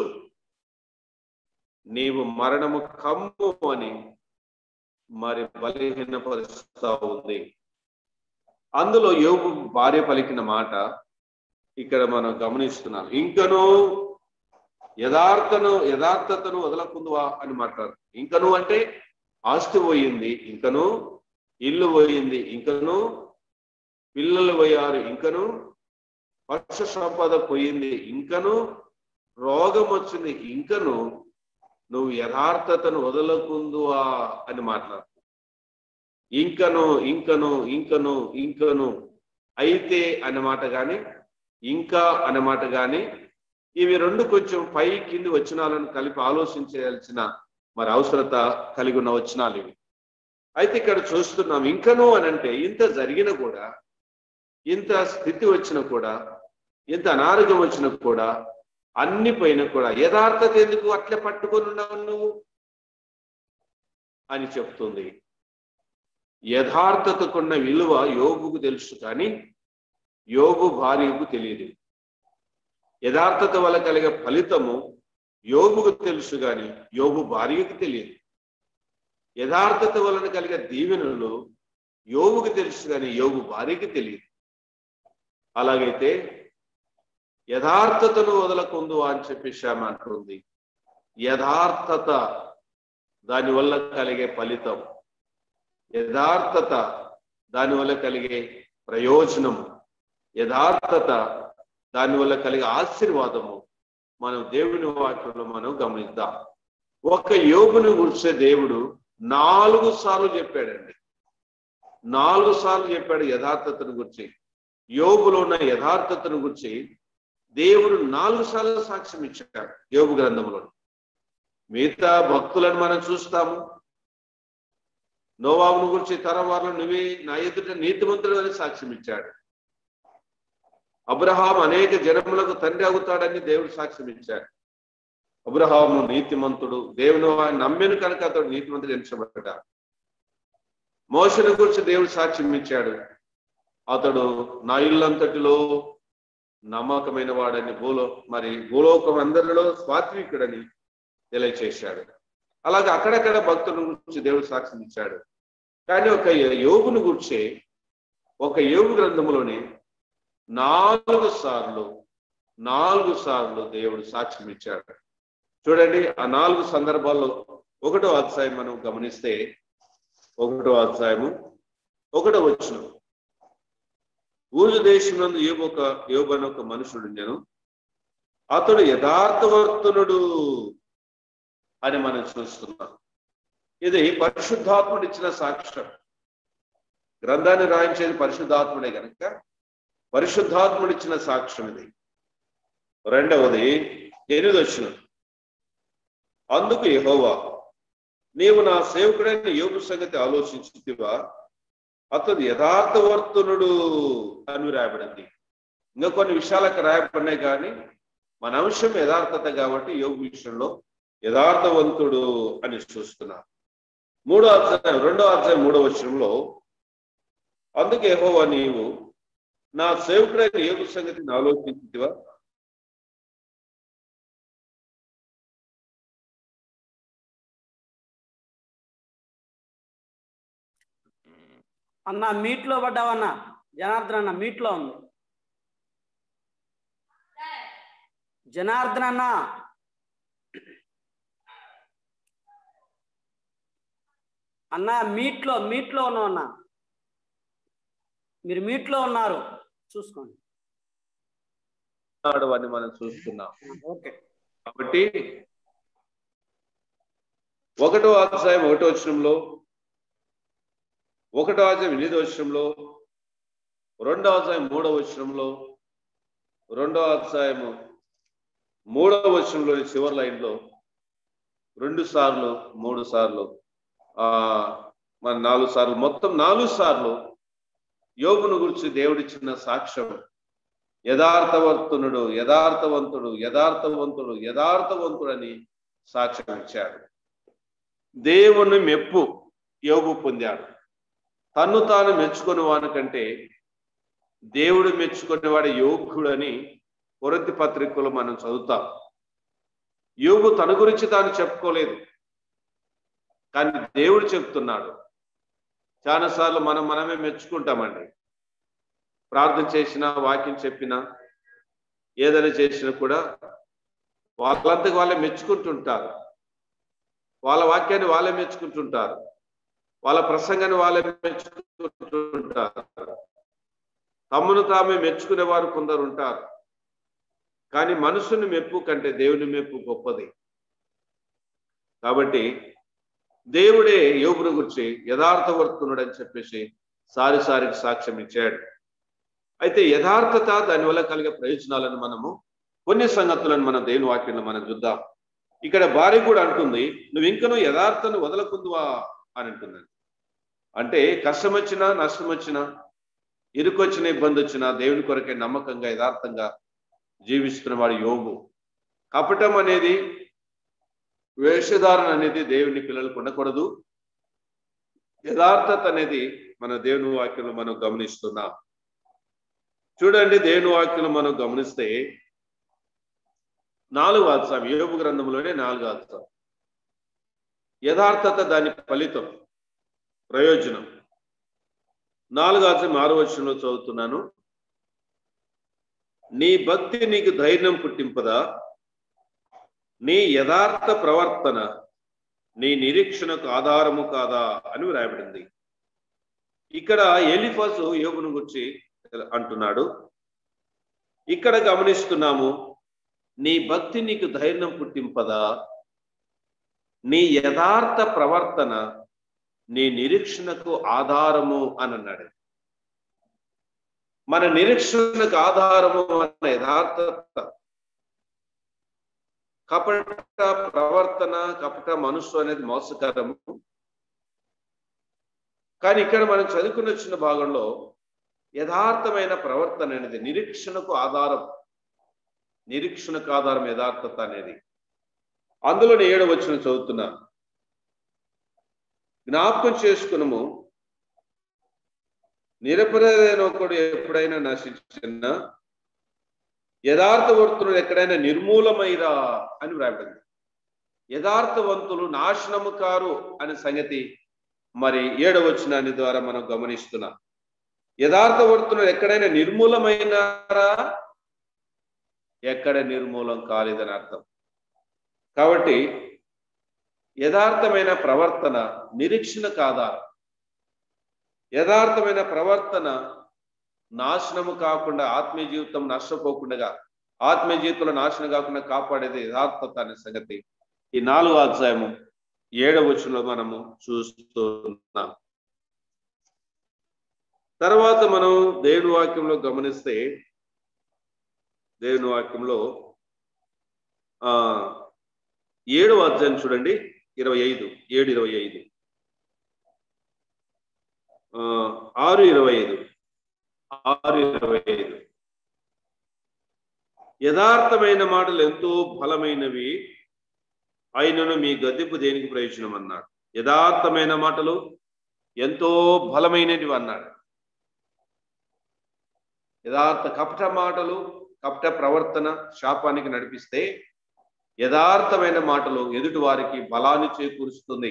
నీవు మరణము కమ్ము అని మరి బలహీనపరుస్తా ఉంది అందులో యోగు భార్య పలికిన మాట ఇక్కడ మనం గమనిస్తున్నాం ఇంకను యథార్థను యథార్థతను వదలకుందువా అని మాట్లాడు ఇంకను అంటే ఆస్తి పోయింది ఇంకను ఇల్లు పోయింది ఇంకను పిల్లలు పోయారు ఇంకను పక్ష సంపద పోయింది ఇంకను రోగం వచ్చింది ఇంకను నువ్వు యథార్థతను వదలకుందువా అని మాట్లాడు ఇంకను ఇంకను ఇంకను ఇంకను అయితే అన్నమాట కానీ ఇంకా అన్నమాట కానీ ఇవి రెండు కొంచెం పై కింది వచనాలను కలిపి ఆలోచించాల్సిన మరి అవసరత కలిగి ఉన్న వచనాలు ఇవి అయితే ఇక్కడ చూస్తున్నాం ఇంకనూ అని అంటే ఇంత జరిగిన కూడా ఇంత స్థితి వచ్చినా కూడా ఇంత అనారోగ్యం వచ్చినా కూడా అన్ని పైన కూడా యథార్థత ఎందుకు అట్లే పట్టుకొని ఉన్నావు నువ్వు అని చెప్తుంది యథార్థతకున్న విలువ యోగుకు తెలుసు కానీ యోగు భార్యకు తెలియదు యథార్థత వల్ల కలిగే ఫలితము యోగుకు తెలుసు కానీ యోగు భార్యకు తెలియదు యథార్థత వలన కలిగే దీవెనలు యోగుకు తెలుసు కానీ యోగు భార్యకి తెలియదు అలాగైతే యథార్థతను వదలకుందు అని చెప్పి శ్యామ అంటుంది యథార్థత దానివల్ల కలిగే ఫలితం యథార్థత దానివల్ల కలిగే ప్రయోజనము యథార్థత దానివల్ల కలిగే ఆశీర్వాదము మనం దేవుని వాక్యంలో మనం గమనిద్దాం ఒక యోగుని గురిసే దేవుడు నాలుగు సార్లు చెప్పాడండి నాలుగు సార్లు చెప్పాడు యథార్థతను గురించి యోగులో ఉన్న యథార్థతను గురించి దేవుడు నాలుగు సార్లు సాక్ష్యం ఇచ్చాడు యోగు గ్రంథంలో మిగతా భక్తులను మనం చూస్తాము నోవాబును గురించి తరవారులు నువ్వే నా ఎదుట నీతిమంతుడు అని సాక్ష్యం ఇచ్చాడు అబ్రహాం అనేక జనములకు తండ్రి అవుతాడని దేవుడు సాక్ష్యం ఇచ్చాడు అబ్రహాము నీతిమంతుడు దేవుని ఆయన నమ్మెను కనుక అతడు నీతిమంతుడు ఎంచబడ్డాడు మోసను గురించి దేవుడు సాక్ష్యం ఇచ్చాడు అతడు నా ఇల్లంతటిలో నమ్మకమైన వాడని భూలో మరి భూలోకం అందరిలో స్వాత్వికుడని తెలియచేశాడు అలాగే అక్కడక్కడ భక్తుల గురించి దేవుడు సాక్ష్యం ఇచ్చాడు కానీ ఒక యోగుని గురించి ఒక యోగు గ్రంథంలోని నాలుగు సార్లు నాలుగు సార్లు దేవుడు సాక్ష్యం ఇచ్చాడు చూడండి ఆ నాలుగు సందర్భాల్లో ఒకటో అధ్యాయం మనం గమనిస్తే ఒకటో అధ్యాయము ఒకటో వచ్చిన ఊరు దేశంలో ఏబొక యోబని ఒక మనుషుడు నేను అతడు యథార్థవర్తనుడు అని మనం చూస్తున్నాం ఇది పరిశుద్ధాత్ముడు ఇచ్చిన సాక్ష్యం గ్రంథాన్ని రాయించేది పరిశుద్ధాత్ముడే కనుక పరిశుద్ధాత్ముడు ఇచ్చిన సాక్ష్యం ఇది రెండవది ఎనిమిది వచ్చిన అందుకు యహోవా నీవు నా సేవకుడైన యోగు సంగతి ఆలోచించుతివా అతడు యథార్థవర్తనుడు అని రాయబడింది ఇంకా కొన్ని విషయాలు అక్కడ రాయబడినాయి కానీ మన అంశం యథార్థత కాబట్టి యోగు విషయంలో యథార్థవంతుడు అని చూస్తున్నా మూడో అధ్యాయం రెండో అధ్యాయం మూడో వచనంలో అందుకే యెహోవా నీవు నా సేవకుడైన యోగు సంగతిని ఆలోచించుతివా
అన్న మీట్లో పడ్డావన్నా జనార్దన్ అన్న మీట్లో ఉంది జనార్దన్ అన్న అన్న మీట్లో మీట్లో ఉన్నావు అన్న మీరు మీట్లో ఉన్నారు చూసుకోండి
ఉన్నాడు అని మనం చూస్తున్నాం
ఓకే
కాబట్టి ఒకటో అధ్యాయం ఒకటో వచనంలో ఒకటో అధ్యాయం ఎనిమిదో వచనంలో రెండో అధ్యాయం మూడో వచనంలో రెండో అధ్యాయము మూడవ వచనంలోని చివరి లైన్లో రెండు సార్లు మూడు సార్లు ఆ మన నాలుగు సార్లు మొత్తం నాలుగు సార్లు యోగును గురించి దేవుడిచ్చిన సాక్ష్యం యథార్థవంతునుడు యథార్థవంతుడు యథార్థవంతుడు యథార్థవంతుడని సాక్ష్యం ఇచ్చాడు దేవుని మెప్పు యోగు పొందాడు తన్ను తాను మెచ్చుకుని వానికంటే దేవుడు మెచ్చుకునేవాడు యోగుడని కొరతి పత్రికలు మనం చదువుతాం యోగు తన గురించి తాను చెప్పుకోలేదు కానీ దేవుడు చెప్తున్నాడు చాలాసార్లు మనం మనమే మెచ్చుకుంటామండి ప్రార్థన చేసినా వాక్యం చెప్పినా ఏదైనా చేసినా కూడా వాళ్ళంతకు వాళ్ళే మెచ్చుకుంటుంటారు వాళ్ళ వాక్యాన్ని వాళ్ళే మెచ్చుకుంటుంటారు వాళ్ళ ప్రసంగాన్ని వాళ్ళే మెచ్చుకుంటుంటారు తమను తామే మెచ్చుకునే వారు కొందరు ఉంటారు కానీ మనుషుని మెప్పు కంటే దేవుని మెప్పు గొప్పది కాబట్టి దేవుడే యోగుని గురించి యథార్థవర్తనుడు అని చెప్పేసి సారి సారికి సాక్ష్యం ఇచ్చాడు అయితే యథార్థత దానివల్ల కలిగే ప్రయోజనాలను మనము కొన్ని సంగతులను మన దేవుని వాక్యంలో మనం చూద్దాం ఇక్కడ భార్య కూడా అంటుంది నువ్వు ఇంకనూ యథార్థను వదలకుందువా అని అంటున్నాను అంటే కష్టం వచ్చినా నష్టం వచ్చినా ఇరుకొచ్చిన ఇబ్బంది వచ్చినా దేవుని కొరకే నమ్మకంగా యథార్థంగా జీవిస్తున్న వాడు యోగు కపటం అనేది వేషధారణ అనేది దేవుని పిల్లలకు ఉండకూడదు యథార్థత అనేది మన దేవుని వాక్యంలో మనం గమనిస్తున్నాం చూడండి దేవుని వాక్యంలో మనం గమనిస్తే నాలుగు అధ్యాయం యోగు గ్రంథంలోనే నాలుగు అధ్యాయం యథార్థత దాని ఫలితం ప్రయోజనం నాలుగు అధ్యాయం ఆరు వచనంలో చదువుతున్నాను నీ భక్తి నీకు ధైర్యం పుట్టింపదా నీ యథార్థ ప్రవర్తన నీ నిరీక్షణకు ఆధారము కాదా అని వ్రాయబడింది ఇక్కడ ఎలిఫాసు యోగును గురించి అంటున్నాడు ఇక్కడ గమనిస్తున్నాము నీ భక్తి నీకు ధైర్యం పుట్టింపదా నీ యథార్థ ప్రవర్తన నీ నిరీక్షణకు ఆధారము అని అన్నాడు మన నిరీక్షణకు ఆధారము అన్న యథార్థత కపట ప్రవర్తన కపట మనసు అనేది మోసకరము కానీ ఇక్కడ మనం చదువుకుని వచ్చిన భాగంలో యథార్థమైన ప్రవర్తన అనేది నిరీక్షణకు ఆధారం నిరీక్షణకు ఆధారం యథార్థత అనేది అందులో ఏడు వచ్చిన చదువుతున్నా జ్ఞాపకం చేసుకునము నిరపరాధైన ఒకడు ఎప్పుడైనా నశించిన యథార్థవంతులు ఎక్కడైనా నిర్మూలమైరా అని వ్రాయబడింది యథార్థవంతులు నాశనము కారు అనే సంగతి మరి ఏడవచనాన్ని ద్వారా మనం గమనిస్తున్నాం యథార్థవంతులు ఎక్కడైనా నిర్మూలమైనారా ఎక్కడ నిర్మూలం కాలేదని అర్థం కాబట్టి యథార్థమైన ప్రవర్తన నిరీక్షణ కాదా యథార్థమైన ప్రవర్తన నాశనము కాకుండా ఆత్మీయ జీవితం నష్టపోకుండా ఆత్మీయ జీవితంలో నాశనం కాకుండా కాపాడేది యథార్థత అనే సంగతి ఈ నాలుగో అధ్యాయము ఏడవ వచనంలో మనము చూస్తున్నాం తర్వాత మనం దేవుని వాక్యంలో గమనిస్తే దేవుని వాక్యంలో ఆ ఏడవ అధ్యాయం చూడండి ఇరవై ఐదు ఏడు ఇరవై ఐదు ఆరు ఇరవై ఐదు ఆరు ఇరవై ఐదు యథార్థమైన మాటలు ఎంతో బలమైనవి అయినను మీ గద్దెపు దేనికి ప్రయోజనం అన్నాడు యథార్థమైన మాటలు ఎంతో బలమైనవి అన్నాడు యథార్థ కపట మాటలు కపట ప్రవర్తన శాపానికి నడిపిస్తే యథార్థమైన మాటలు ఎదుటి వారికి బలాన్ని చేకూరుస్తుంది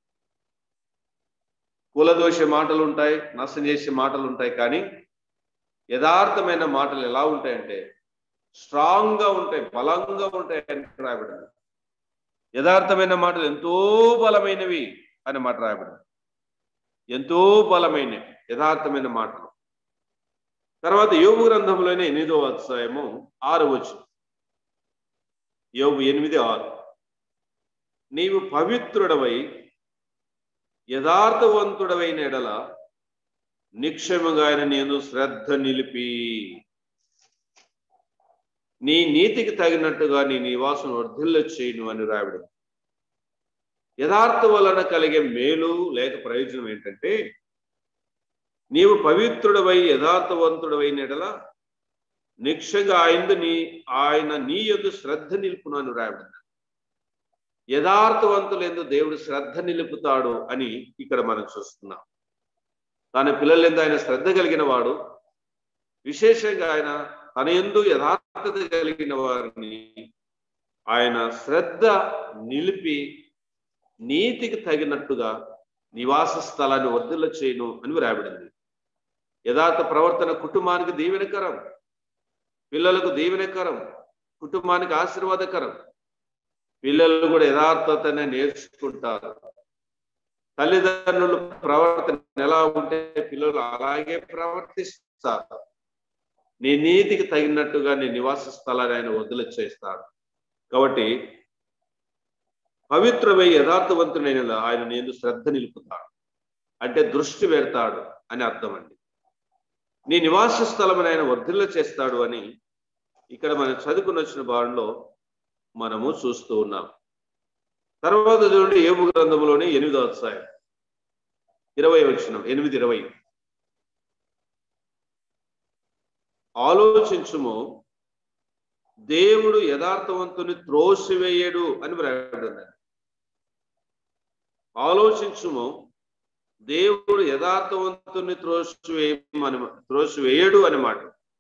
కులదోష మాటలు ఉంటాయి నష్టం చేసే మాటలు ఉంటాయి కానీ యథార్థమైన మాటలు ఎలా ఉంటాయంటే స్ట్రాంగ్ గా ఉంటాయి బలంగా ఉంటాయి అని రాయబడింది యథార్థమైన మాటలు ఎంతో బలమైనవి అని మాట రాయబడింది ఎంతో బలమైనవి యథార్థమైన మాటలు తర్వాత యోగు గ్రంథంలోనే ఎనిమిదో అధ్యాయము ఆరు వచ్చు యోగు ఎనిమిది ఆరు నీవు పవిత్రుడవై యథార్థవంతుడవైన ఎడల నిక్షేమగా ఆయన నేను శ్రద్ధ నిలిపి నీ నీతికి తగినట్టుగా నీ నివాసం వర్ధిల్ల చేయను అని రాయడం యథార్థ వలన కలిగే మేలు లేక ప్రయోజనం ఏంటంటే నీవు పవిత్రుడవై యథార్థవంతుడవైన ఎడల నిక్షగా ఆయన నీ ఆయన నీ యొద్ద శ్రద్ధ నిలుపును అని రాయబడింది యథార్థవంతులు ఎందు దేవుడు శ్రద్ధ నిలుపుతాడు అని ఇక్కడ మనం చూస్తున్నాం తన పిల్లలందు ఆయన శ్రద్ధ కలిగిన వాడు విశేషంగా ఆయన తన ఎందు యథార్థత కలిగిన వారిని ఆయన శ్రద్ధ నిలిపి నీతికి తగినట్టుగా నివాస స్థలాన్ని వర్ధిల్ల చేయను అని వ్రాయబడింది యథార్థ ప్రవర్తన కుటుంబానికి దీవెనకరం పిల్లలకు దీవెనకరం కుటుంబానికి ఆశీర్వాదకరం పిల్లలు కూడా యథార్థతనే నేర్చుకుంటారు తల్లిదండ్రులు ప్రవర్తన ఎలా ఉంటే పిల్లలు అలాగే ప్రవర్తిస్తారు నీ నీతికి తగినట్టుగా నీ నివాస స్థలాన్ని ఆయన వదిలి చేస్తాడు కాబట్టి పవిత్రమై యథార్థవంతుడైన ఆయన నేను శ్రద్ధ నిలుపుతాడు అంటే దృష్టి పెడతాడు అని అర్థం అండి నీ నివాస స్థలమని ఆయన వర్ధిల్ల చేస్తాడు అని ఇక్కడ మనం చదువుకుని వచ్చిన భాగంలో మనము చూస్తూ ఉన్నాం తర్వాత చూడండి ఏబు గ్రంథంలోని ఎనిమిదో అధ్యాయం ఇరవై వచ్చిన ఎనిమిది ఇరవై ఆలోచించుము దేవుడు యథార్థవంతుని త్రోసివేయడు అని వ్రాయబడింది ఆలోచించుము దేవుడు యథార్థవంతుని త్రోసివేయమని త్రోసివేయడు అని మాట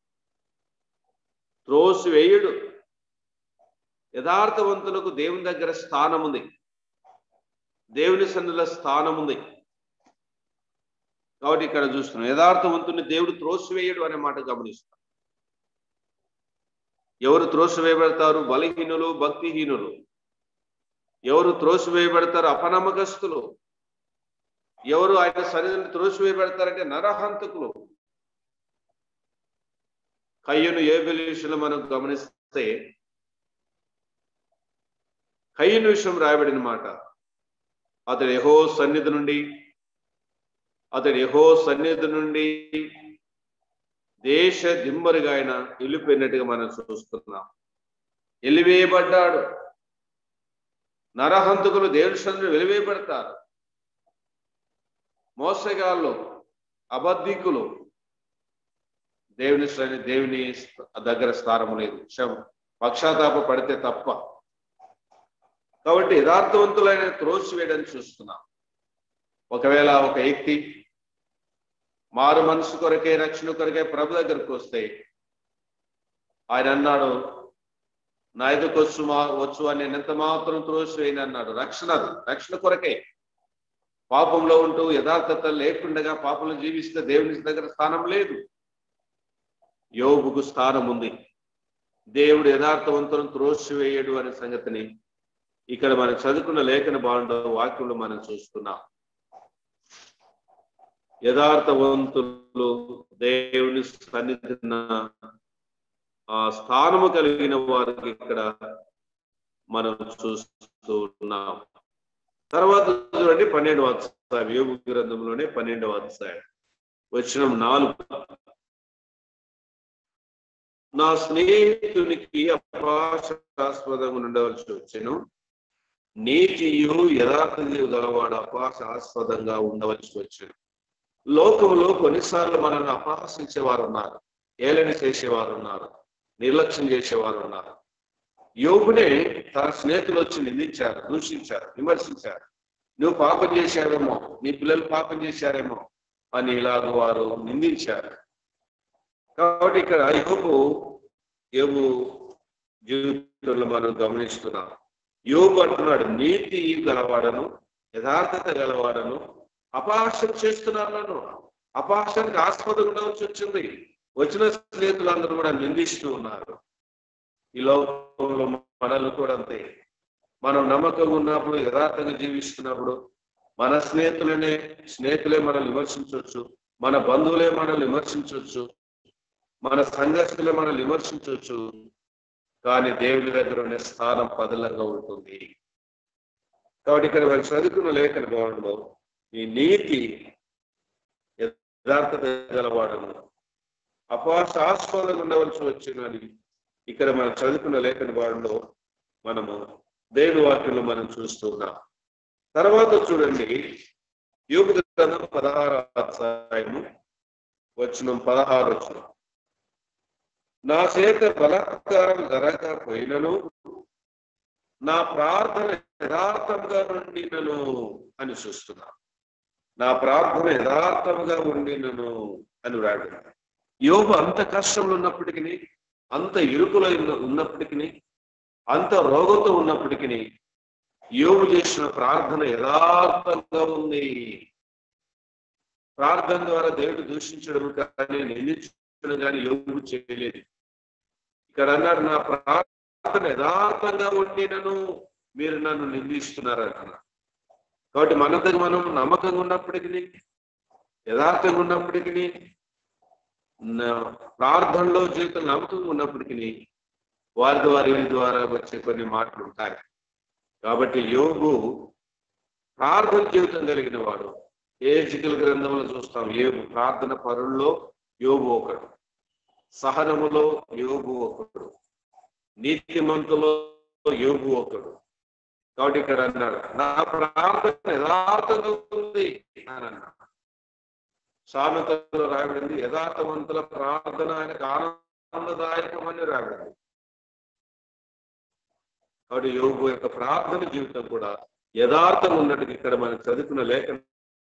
త్రోసివేయడు యథార్థవంతులకు దేవుని దగ్గర స్థానం ఉంది దేవుని సన్నిధిలో స్థానం ఉంది కాబట్టి ఇక్కడ చూస్తున్నాం యథార్థవంతుని దేవుడు త్రోసివేయడు అనే మాట గమనిస్తాం ఎవరు త్రోసివేయబడతారు బలహీనులు భక్తిహీనులు ఎవరు త్రోసివేయబడతారు అపనమ్మకస్తులు ఎవరు ఆయన సన్నిధిని త్రోసివేయబడతారంటే నరహంతకులు కయ్యను ఏబెలు విషయంలో మనం గమనిస్తే కయ్యను విషయం రాయబడిన మాట అతడు యహో సన్నిధి నుండి అతడు యహో సన్నిధి నుండి దేశ దిమ్మరుగా ఆయన వెళ్ళిపోయినట్టుగా మనం చూస్తున్నాం వెలివేయబడ్డాడు నరహంతకులు దేవుని సన్నిధి వెలివేయబడతారు మోసగాళ్ళు అబద్ధికులు దేవుని సన్ని దేవుని దగ్గర స్థానం లేదు క్షమ పక్షాతాప పడితే తప్ప కాబట్టి యథార్థవంతులైన త్రోసివేయడం చూస్తున్నాం ఒకవేళ ఒక వ్యక్తి మారు మనసు కొరకే రక్షణ కొరకే ప్రభు దగ్గరకు వస్తే ఆయన అన్నాడు నా ఎదుకు వచ్చు మా వచ్చు అని నేను ఎంత మాత్రం త్రోసివేయను అన్నాడు రక్షణ అది రక్షణ కొరకే పాపంలో ఉంటూ యథార్థత లేకుండా పాపంలో జీవిస్తే దేవుని దగ్గర స్థానం లేదు యోగుకు స్థానం ఉంది దేవుడు యథార్థవంతులను త్రోసివేయడు అనే సంగతిని ఇక్కడ మనం చదువుకున్న లేఖన బాగుండో వాక్యంలో మనం చూస్తున్నాం యథార్థవంతులు దేవుని సన్నిధిన ఆ స్థానము కలిగిన వారికి ఇక్కడ మనం చూస్తూ ఉన్నాం తర్వాత చూడండి పన్నెండవ అధ్యాయం యోగు గ్రంథంలోనే పన్నెండవ అధ్యాయం వచ్చిన నాలుగు నా స్నేహితునికి అపాశాస్పదంగా ఉండవలసి వచ్చాను నీతియు యథార్థతయు గలవాడు అపాశాస్పదంగా ఉండవలసి వచ్చాను లోకంలో కొన్నిసార్లు మనల్ని అపహాసించేవారు ఉన్నారు ఏలని చేసేవారు ఉన్నారు నిర్లక్ష్యం చేసేవారు ఉన్నారు యోగునే తన స్నేహితులు వచ్చి నిందించారు దూషించారు విమర్శించారు నువ్వు పాపం చేశావేమో నీ పిల్లలు పాపం చేశారేమో అని ఇలాగ వారు నిందించారు కాబట్టి ఇక్కడ యోగు యోగు జీవితంలో మనం గమనిస్తున్నాం యోగు అంటున్నాడు నీతి గలవాడను యథార్థత గలవాడను అపహాస్యం చేస్తున్నారు నన్ను అపహాస్యానికి ఆస్పదం ఉండవలసి వచ్చింది వచ్చిన స్నేహితులందరూ కూడా నిందిస్తూ ఉన్నారు ఈ లోకంలో మనల్ని కూడా అంతే మనం నమ్మకంగా ఉన్నప్పుడు యథార్థంగా జీవిస్తున్నప్పుడు మన స్నేహితులనే స్నేహితులే మనల్ని విమర్శించవచ్చు మన బంధువులే మనల్ని విమర్శించవచ్చు మన సంఘర్షణలే మనల్ని విమర్శించవచ్చు కానీ దేవుని దగ్గర ఉండే స్థానం పదలంగా ఉంటుంది కాబట్టి ఇక్కడ మనం చదువుకున్న లేఖన భావనలో ఈ నీతి యథార్థత గలవాడను అపాశాస్పదంగా ఉండవలసి వచ్చినది ఇక్కడ మనం చదువుకున్న లేఖన భాగంలో మనము దేవుని వాక్యంలో మనం చూస్తున్నాం తర్వాత చూడండి యోగ గ్రంథం పదహారు అధ్యాయము వచ్చిన పదహారు వచ్చిన నా చేత బలాత్కారం జరగకపోయినను నా ప్రార్థన యథార్థంగా ఉండినను అని చూస్తున్నా నా ప్రార్థన యథార్థంగా ఉండినను అని రాడు యోగు అంత కష్టంలో ఉన్నప్పటికీ అంత ఇరుకులో ఉన్న- ఉన్నప్పటికీ అంత రోగంతో ఉన్నప్పటికీ యోగు చేసిన ప్రార్థన యథార్థంగా ఉంది ప్రార్థన ద్వారా దేవుడు దూషించడం కానీ నిందించడం కానీ యోగు చేయలేదు ఇక్కడ అన్నాడు నా ప్రార్థన యథార్థంగా ఉండినను మీరు నన్ను నిందిస్తున్నారు అంటున్నారు కాబట్టి మనకు మనం నమ్మకంగా ఉన్నప్పటికీ యథార్థంగా ఉన్నప్పటికీ నా- ప్రార్థనలో జీవితం నమ్మకంగా ఉన్నప్పటికీ వారి ద్వారా వీరి ద్వారా వచ్చే కొన్ని మాటలు ఉంటాయి కాబట్టి యోగు ప్రార్థన జీవితం కలిగిన వాడు ఏ చికల గ్రంథంలో చూస్తాం యోగు ప్రార్థన పరుల్లో యోగు ఒకడు సహనములో యోగు ఒకడు నీతిమంతులో యోగు ఒకడు కాబట్టి ఇక్కడ అన్నాడు నా ప్రార్థన యథార్థంగా ఉంది అని అన్నాడు సామెతలో రాబడింది యథార్థవంతుల ప్రార్థన ఆయనకు ఆనందదాయకమని రాబడింది కాబట్టి యోగు యొక్క ప్రార్థన జీవితం కూడా యథార్థం ఉన్నట్టుగా ఇక్కడ మనం చదువుకున్న లేఖ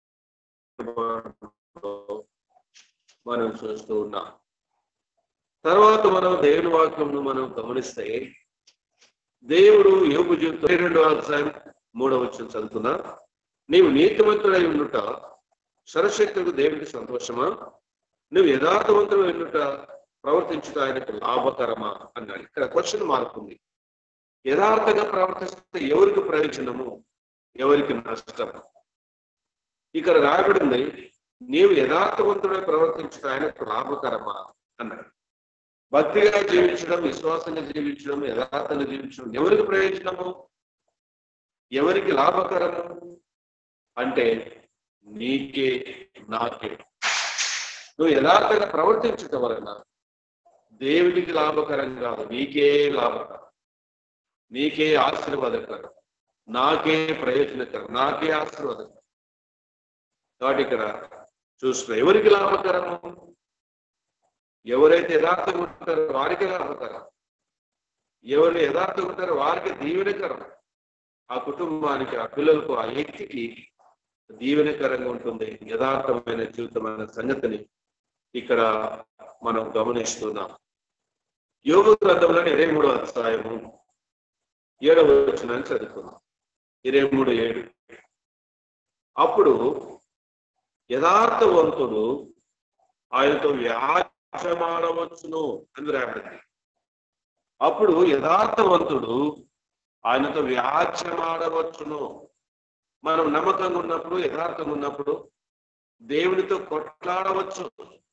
మనం చూస్తూ ఉన్నాం తర్వాత మనం దేవుని వాక్యంను మనం గమనిస్తే దేవుడు యోగు జీవితం రెండు అధ్యాయం మూడవ వచ్చిన చదువుతున్నా నీవు నీతిమంతుడై ఉండుట సరశక్తుడు దేవునికి సంతోషమా నువ్వు యథార్థవంతుడు ఎన్నుట ప్రవర్తించుట ఆయనకు లాభకరమా అన్నాడు ఇక్కడ క్వశ్చన్ మారుతుంది యథార్థంగా ప్రవర్తిస్తే ఎవరికి ప్రయోజనము ఎవరికి నష్టం ఇక్కడ రాయబడింది నీవు యథార్థవంతుడై ప్రవర్తించుట ఆయనకు లాభకరమా అన్నాడు భక్తిగా జీవించడం విశ్వాసంగా జీవించడం యథార్థంగా జీవించడం ఎవరికి ప్రయోజనము ఎవరికి లాభకరము అంటే నీకే నాకే నువ్వు యథార్థంగా ప్రవర్తించటం వలన దేవునికి లాభకరం కాదు నీకే లాభకరం నీకే ఆశీర్వాదకరం నాకే ప్రయోజనకరం నాకే ఆశీర్వాదకరం కాబట్టి ఇక్కడ చూస్తున్నా ఎవరికి లాభకరము ఎవరైతే యథార్థంగా ఉంటారో వారికి లాభకరం ఎవరు యథార్థంగా ఉంటారో వారికి దీవెనకరం ఆ కుటుంబానికి ఆ పిల్లలకు ఆ వ్యక్తికి దీవెనకరంగా ఉంటుంది యథార్థమైన జీవితం అనే సంగతిని ఇక్కడ మనం గమనిస్తున్నాం యోగ గ్రంథంలోని ఇరవై మూడో అధ్యాయము ఏడవ వచ్చినాన్ని చదువుకున్నాం ఇరవై మూడు ఏడు అప్పుడు యథార్థవంతుడు ఆయనతో వ్యాజ్యమాడవచ్చును అని రాబడింది అప్పుడు యథార్థవంతుడు ఆయనతో వ్యాజ్యమాడవచ్చును మనం నమ్మకంగా ఉన్నప్పుడు యథార్థంగా ఉన్నప్పుడు దేవునితో కొట్లాడవచ్చు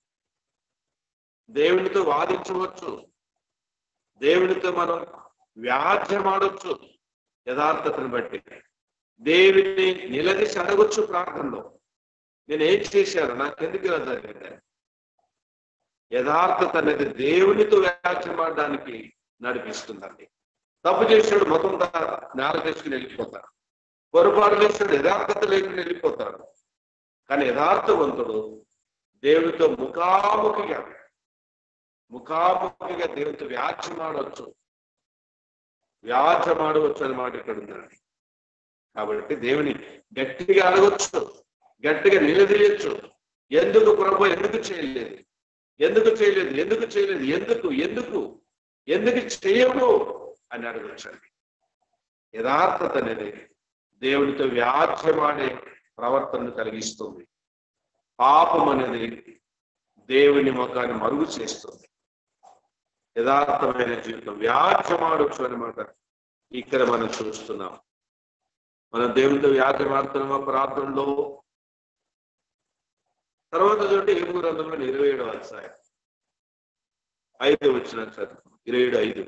దేవునితో వాదించవచ్చు దేవునితో మనం వ్యాజ్యమాడవచ్చు యథార్థతను బట్టి దేవుని నిలదీసి అడగొచ్చు ప్రార్థనలో నేను ఏం చేశాను నాకెందుకు ఇలా జరిగింది యథార్థత అనేది దేవునితో వ్యాఖ్యమాడడానికి నడిపిస్తుందండి తప్పు చేసాడు మొత్తం నేల తీసుకుని వెళ్ళిపోతాడు పొరపాటు చేసాడు యథార్థత లేకుండా వెళ్ళిపోతాడు కానీ యథార్థవంతుడు దేవునితో ముఖాముఖిగా ముఖాముఖిగా దేవునితో వ్యాఖ్యమాడవచ్చు వ్యాఖ్యమాడవచ్చు అనే మాట ఇక్కడ ఉందండి కాబట్టి దేవుని గట్టిగా అడగొచ్చు గట్టిగా నిలదీయచ్చు ఎందుకు ప్రభు ఎందుకు చేయలేదు ఎందుకు చేయలేదు ఎందుకు చేయలేదు ఎందుకు ఎందుకు ఎందుకు చేయవు అని అడగొచ్చండి యథార్థత అనేది దేవునితో వ్యాఖ్యమాడే ప్రవర్తనను కలిగిస్తుంది పాపం అనేది దేవుని ముఖాన్ని మరుగు చేస్తుంది యథార్థమైన జీవితం వ్యాఖ్యమాడొచ్చు అనమాట ఇక్కడ మనం చూస్తున్నాం మనం దేవునితో వ్యాఖ్యమాడుతున్నామా ప్రార్థనలో తర్వాత చూడండి ఏడు గ్రంథంలో ఇరవై ఏడవ అధ్యాయం ఐదు వచ్చిన చదువు ఇరవై ఏడు ఐదు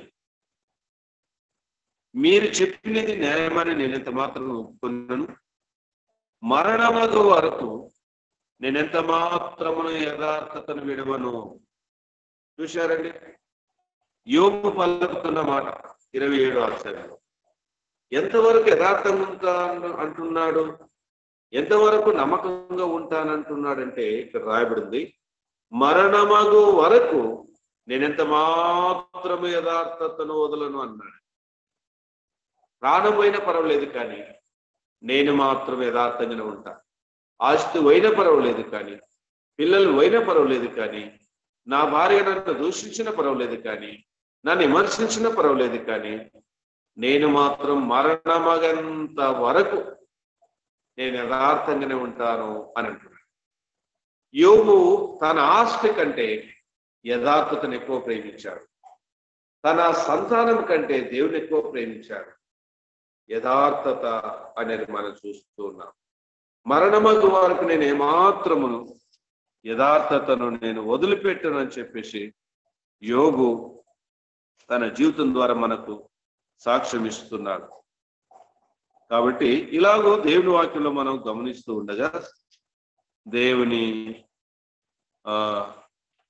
మీరు చెప్పినది న్యాయమని నేను ఎంత మాత్రం ఒప్పుకున్నాను మరణమగు వరకు నేను ఎంత మాత్రమును యథార్థతను విడవను చూశారండి యోగు పలుకుతున్న మాట ఇరవై ఏడో అధ్యాయంలో ఎంతవరకు యథార్థంగా ఉంటాను అంటున్నాడు ఎంతవరకు నమ్మకంగా ఉంటానంటున్నాడంటే ఇక్కడ రాయబడింది మరణమగు వరకు నేనెంత మాత్రము యథార్థతను వదలను అన్నాడు ప్రాణం పోయినా పర్వాలేదు కానీ నేను మాత్రం యథార్థంగానే ఉంటా ఆస్తి పోయినా పర్వాలేదు కానీ పిల్లలు పోయినా పర్వాలేదు కానీ నా భార్య నన్ను దూషించిన పర్వాలేదు కానీ నన్ను విమర్శించిన పర్వాలేదు కానీ నేను మాత్రం మరణమగంత వరకు నేను యథార్థంగానే ఉంటాను అని అంటున్నాడు యోగు తన ఆస్తి కంటే యథార్థతను ఎక్కువ ప్రేమించాడు తన సంతానం కంటే దేవుని ఎక్కువ ప్రేమించాడు యథార్థత అనేది మనం చూస్తూ ఉన్నాం మరణమగు వరకు నేను ఏమాత్రమును యథార్థతను నేను వదిలిపెట్టను అని చెప్పేసి యోగు తన జీవితం ద్వారా మనకు సాక్ష్యం ఇస్తున్నాడు కాబట్టి ఇలాగో దేవుని వాక్యంలో మనం గమనిస్తూ ఉండగా దేవుని ఆ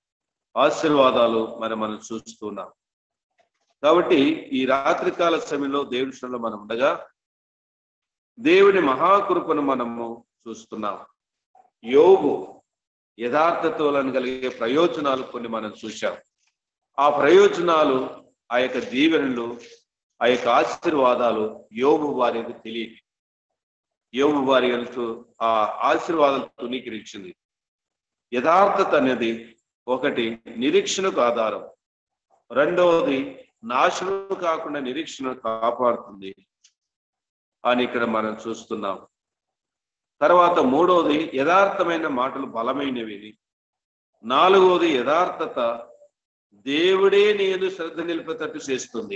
ఆశీర్వాదాలు మరి మనం చూస్తున్నాం కాబట్టి ఈ రాత్రికాల సమయంలో దేవుడి శ్రమలో మనం ఉండగా దేవుని మహాకృపను మనము చూస్తున్నాం యోగు యథార్థతలను కలిగే ప్రయోజనాలు కొన్ని మనం చూశాం ఆ ప్రయోజనాలు ఆ యొక్క దీవెనలు ఆ యొక్క ఆశీర్వాదాలు యోగు వారికి తెలియదు యోగు వారి ఎంతో ఆ ఆశీర్వాదాలు తునీకరించింది యథార్థత అనేది ఒకటి నిరీక్షణకు ఆధారం రెండవది నాశనం కాకుండా నిరీక్షణ కాపాడుతుంది అని ఇక్కడ మనం చూస్తున్నాం తర్వాత మూడవది యథార్థమైన మాటలు బలమైనవి నాలుగవది యథార్థత దేవుడే నేను శ్రద్ధ నిలిపేటట్టు చేస్తుంది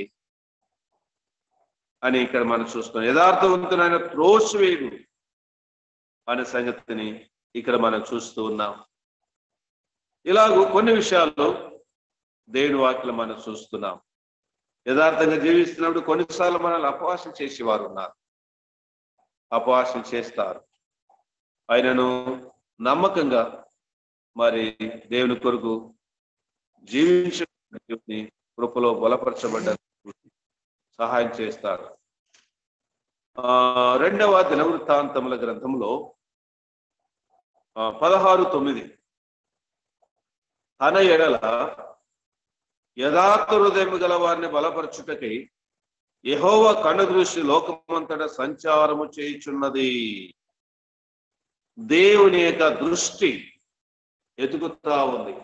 అని ఇక్కడ మనం చూస్తున్నాం యథార్థవంతునైన త్రోసివేయుడు అనే సంగతిని ఇక్కడ మనం చూస్తూ ఉన్నాం ఇలాగూ కొన్ని విషయాల్లో దేవుని వాక్యలు మనం చూస్తున్నాం యథార్థంగా జీవిస్తున్నప్పుడు కొన్నిసార్లు మనల్ని అపవాసం చేసేవారు ఉన్నారు అపవాసం చేస్తారు ఆయనను నమ్మకంగా మరి దేవుని కొరకు జీవించని కృపలో బలపరచబడ్డ సహాయం చేస్తారు ఆ రెండవ దినవృత్తాంతముల గ్రంథంలో ఆ, పదహారు తొమ్మిది తన ఎడల యథార్థ హృదయం గల వారిని బలపరచుటకై యహోవ కనుదృష్టి లోకమంతట సంచారము చేయుచున్నది దేవుని యొక్క దృష్టి ఎదుగుతా ఉంది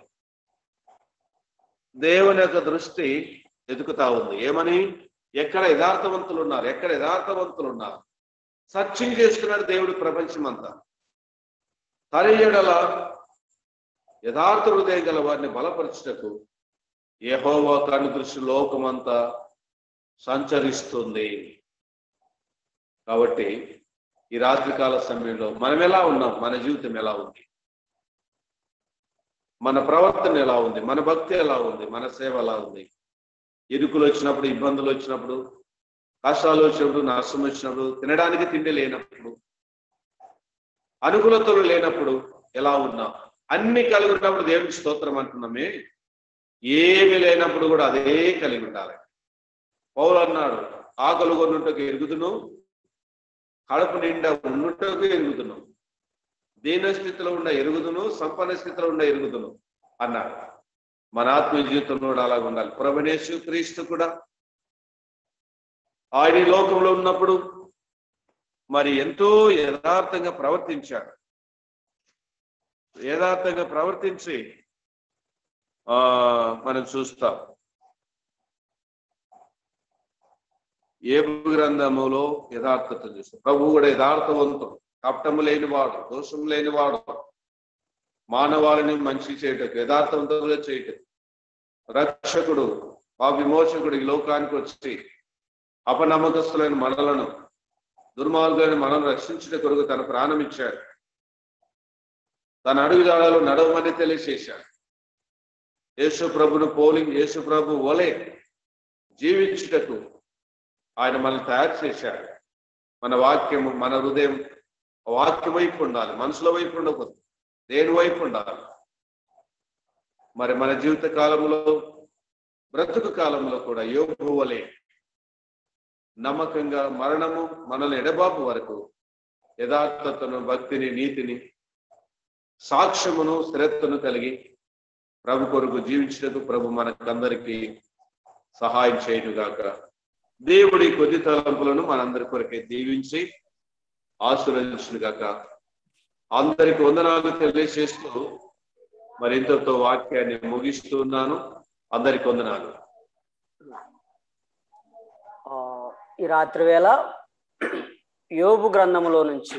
దేవుని యొక్క దృష్టి ఎదుగుతా ఉంది ఏమని ఎక్కడ యథార్థవంతులు ఉన్నారు ఎక్కడ యథార్థవంతులు ఉన్నారు సర్చింగ్ చేస్తున్నాడు దేవుడు ప్రపంచం అంతా తరియడల యథార్థ హృదయం గల వారిని బలపరచుటకు యహోవా కను దృష్టి లోకమంతా సంచరిస్తుంది కాబట్టి ఈ రాత్రికాల సమయంలో మనం ఎలా ఉన్నాం మన జీవితం ఎలా ఉంది మన ప్రవర్తన ఎలా ఉంది మన భక్తి ఎలా ఉంది మన సేవ ఎలా ఉంది ఇరుకులు వచ్చినప్పుడు ఇబ్బందులు వచ్చినప్పుడు కష్టాలు వచ్చినప్పుడు నష్టం వచ్చినప్పుడు తినడానికి తిండి లేనప్పుడు అనుకూలతలు లేనప్పుడు ఎలా ఉన్నాం అన్ని కలిగి ఉన్నప్పుడు దేవుడికి స్తోత్రం అంటున్నామే ఏమి లేనప్పుడు కూడా అదే కలిగి ఉండాలి పౌలు అన్నాడు ఆకలి కొన్నుంటకు ఎరుగుదును కడుపు నిండా ఉన్నట్టుకు ఎరుగుదును దీన స్థితిలో ఉన్న ఎరుగుదును సంపన్న స్థితిలో ఉన్న ఎరుగుదును అన్నాడు మన ఆత్మీయ జీవితంలో కూడా అలాగ ఉండాలి ప్రభనేశు క్రీస్తు కూడా ఆయన ఈ లోకంలో ఉన్నప్పుడు మరి ఎంతో యథార్థంగా ప్రవర్తించాడు యథార్థంగా ప్రవర్తించి ఆ మనం చూస్తాం ఏబు గ్రంథములో యథార్థత చూస్తాం ప్రభు కూడా యథార్థవంతుడు కపటము లేనివాడు దోషం లేనివాడు మానవాళిని మంచి చేయటకు యథార్థవంతులుగా చేయటకు రక్షకుడు ఆ విమోచకుడు ఈ లోకానికి వచ్చి అపనమ్మకస్తులైన మనలను దుర్మార్గులైన మనల్ని రక్షించిన కొరకు తన ప్రాణం ఇచ్చాడు తన అడుగుజాడలో నడవమని తెలియచేశాడు యేసు ప్రభును పోలింగ్ యేసు ప్రభు వలె జీవించుటకు ఆయన మనల్ని తయారు చేశాడు మన వాక్యము మన హృదయం వాక్యం వైపు ఉండాలి మనసుల వైపు ఉండకూడదు దేని వైపు ఉండాలి మరి మన జీవిత కాలంలో బ్రతుకు కాలంలో కూడా యోగు వలె నమ్మకంగా మరణము మనల్ని ఎడబాపు వరకు యథార్థతను భక్తిని నీతిని సాక్ష్యమును స్థిరత్వను కలిగి ప్రభు కొరకు జీవించినకు ప్రభు మనకందరికీ సహాయం చేయనుగాక దేవుడి కొద్ది తలంపులను మనందరి కొరకే దీవించి ఆశీర్వదించునుగాక అందరికి వందనాలు తెలియజేస్తూ మరి ఇంతతో వాక్యాన్ని ముగిస్తున్నాను అందరికి వందనాలు
ఆ, ఈ రాత్రి వేళ యోబు గ్రంథములో నుంచి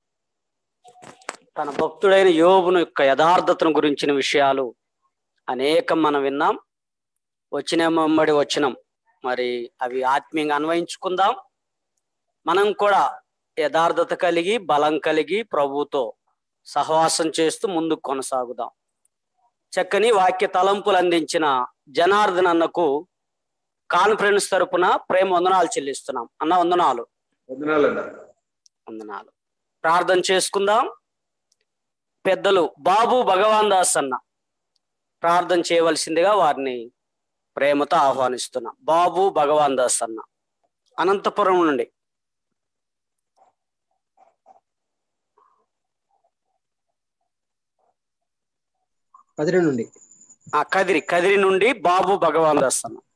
తన భక్తుడైన యోబును యొక్క యథార్థతను గురించిన విషయాలు అనేకం మనం విన్నాం వచ్చిన మమ్మడి వచ్చినాం మరి అవి ఆత్మీయంగా అన్వయించుకుందాం మనం కూడా యథార్థత కలిగి బలం కలిగి ప్రభుతో సహవాసం చేస్తూ ముందుకు కొనసాగుదాం చక్కని వాక్య తలంపులు అందించిన జనార్దన్ అన్నకు కాన్ఫరెన్స్ తరపున ప్రేమ వందనాలు చెల్లిస్తున్నాం అన్న వందనాలు
వందనాలన్నా
వందనాలు ప్రార్థన చేసుకుందాం పెద్దలు బాబు భగవాన్ దాస్ అన్న ప్రార్థన చేయవలసిందిగా వారిని ప్రేమతో ఆహ్వానిస్తున్నా బాబు భగవాన్ దాస్ అన్న అనంతపురం నుండి
కదిరి నుండి
ఆ కదిరి కదిరి నుండి బాబు భగవాన్ దాస్ అన్న